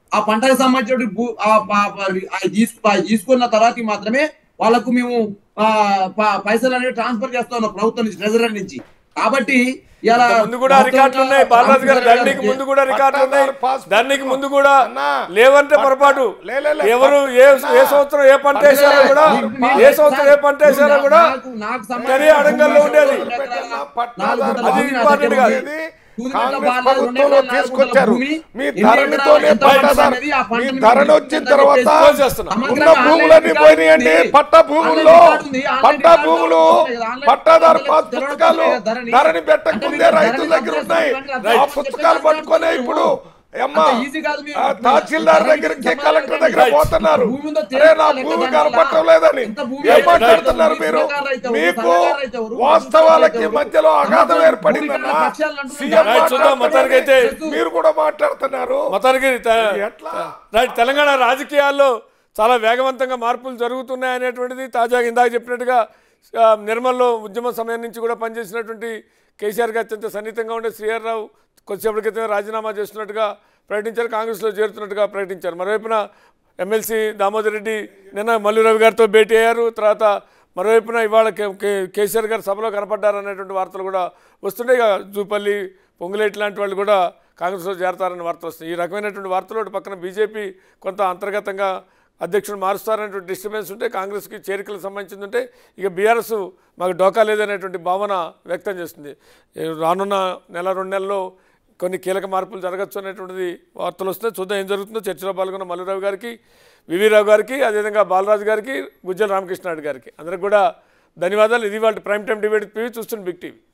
ఆ పంటకు సంబంధించిన భూ ఆ- ఆ- ఆ తీసు- ఆ తీసుకున్న తర్వాత మాత్రమే వాళ్ళకు మేము ఆ, ప- పైసలు అనేవి ట్రాన్స్ఫర్ చేస్తా ఉన్నాం ప్రభుత్వం నుంచి ట్రెజరీ నుంచి కాబట్టి ఇలా ముందు కూడా రికార్డులు ఉన్నాయి బాలరాజు గారు దండికి ముందు కూడా రికార్డులు ఉన్నాయి దండికి ముందు కూడా అన్నా, లేవంటే పొరపాటు లే, లే, లే. ఎవరు ఏ ఏ సంవత్సరం ఏ పంట వేసారో కూడా ఏ సంవత్సరం ఏ పంట వేసారో కూడా నాకు- నాకు సంబంధించిన కానీ అడంగల్లో ఉండేది. పట్టాదారు అది ఇంపార్టెంట్ కాదు. కాంగ్రెస్ ప్రభుత్వంలో తీసుకొచ్చారు మీ ధరణితోనే పట్టాదారు మీ ధరణి వచ్చిన తర్వాత క్లోజ్ చేస్తున్నా. ఉన్న భూములన్నీ పోయినాయండి పట్ట భూముల్లో పట్ట భూములు పట్టాదారు పాస్ పుస్తకాలు ధరణి పెట్టకముందే రైతుల దగ్గర ఉన్నాయి ఆ పుస్తకాలు పట్టుకొని ఇప్పుడు అమ్మా ఆ తహసీల్దార్ దగ్గరికి కలెక్టర్ దగ్గర పోతున్నారు అరే నా భూమి కనపడటం లేదని ఏం మాట్లాడుతున్నారు మీరు మీకు వాస్తవాలకి మధ్యలో అగాధం ఏర్పడిందన్నా సీఎం రైట్ చూద్దాం మొత్తానికైతే మాట్లాడుతున్నారు. మీరు కూడా మాట్లాడుతున్నారు మొత్తానికి త- ఎట్లా? రైట్ తెలంగాణ రాజకీయాల్లో చాలా వేగవంతంగా మార్పులు జరుగుతున్నాయి అనేటువంటిది తాజాగా ఇందాక చెప్పినట్టుగా ఆ, నిర్మల్లో ఉద్యమ సమయం నుంచి కూడా పనిచేసినటువంటి కేసీఆర్కి అత్యంత సన్నిహితంగా ఉండే శ్రీహర్రావు కొద్దిసేపటి క్రితమే రాజీనామా చేస్తున్నట్టుగా ప్రకటించారు కాంగ్రెస్లో చేరుతున్నట్టుగా ప్రకటించారు మరోవైపున ఎమ్మెల్సీ దామోదర్ రెడ్డి నిన్న మల్లు రవి గారితో భేటీ అయ్యారు తర్వాత మరోవైపున ఇవాళ కే- కే- కేసీఆర్ గారు సభలో కనపడ్డారు అనేటువంటి వార్తలు కూడా వస్తుంటాయి ఇక జూపల్లి పొంగులేటి లాంటి వాళ్ళు కూడా కాంగ్రెస్లో చేరతారని వార్తలు వస్తాయి ఈ రకమైనటువంటి వార్తలు ఒకటి పక్కన బీజేపీ కొంత అంతర్గతంగా అధ్యక్షుడు మారుస్తారనేటువంటి డిస్టర్బెన్స్ ఉంటే కాంగ్రెస్కి చేరికలకు సంబంధించింది ఉంటే ఇక బీఆర్ఎస్ మాకు డోకా లేదనేటువంటి భావన వ్యక్తం చేస్తుంది ఈ రానున్న నెల రెండు నెలల్లో కొన్ని కీలక మార్పులు జరగచ్చు అనేటువంటిది వార్తలు వస్తున్నాయి చూద్దాం ఏం జరుగుతుందో చర్చలో పాల్గొన్న మల్లురావు గారికి వివి రావు గారికి అదేవిధంగా బాలరాజు గారికి గుజ్జల రామకృష్ణారెడ్డి గారికి అందరికి కూడా ధన్యవాదాలు ఇది వాళ్ళ ప్రైమ్ టైం డిబేట్ పివి చూస్తుంది బిగ్ టీవీ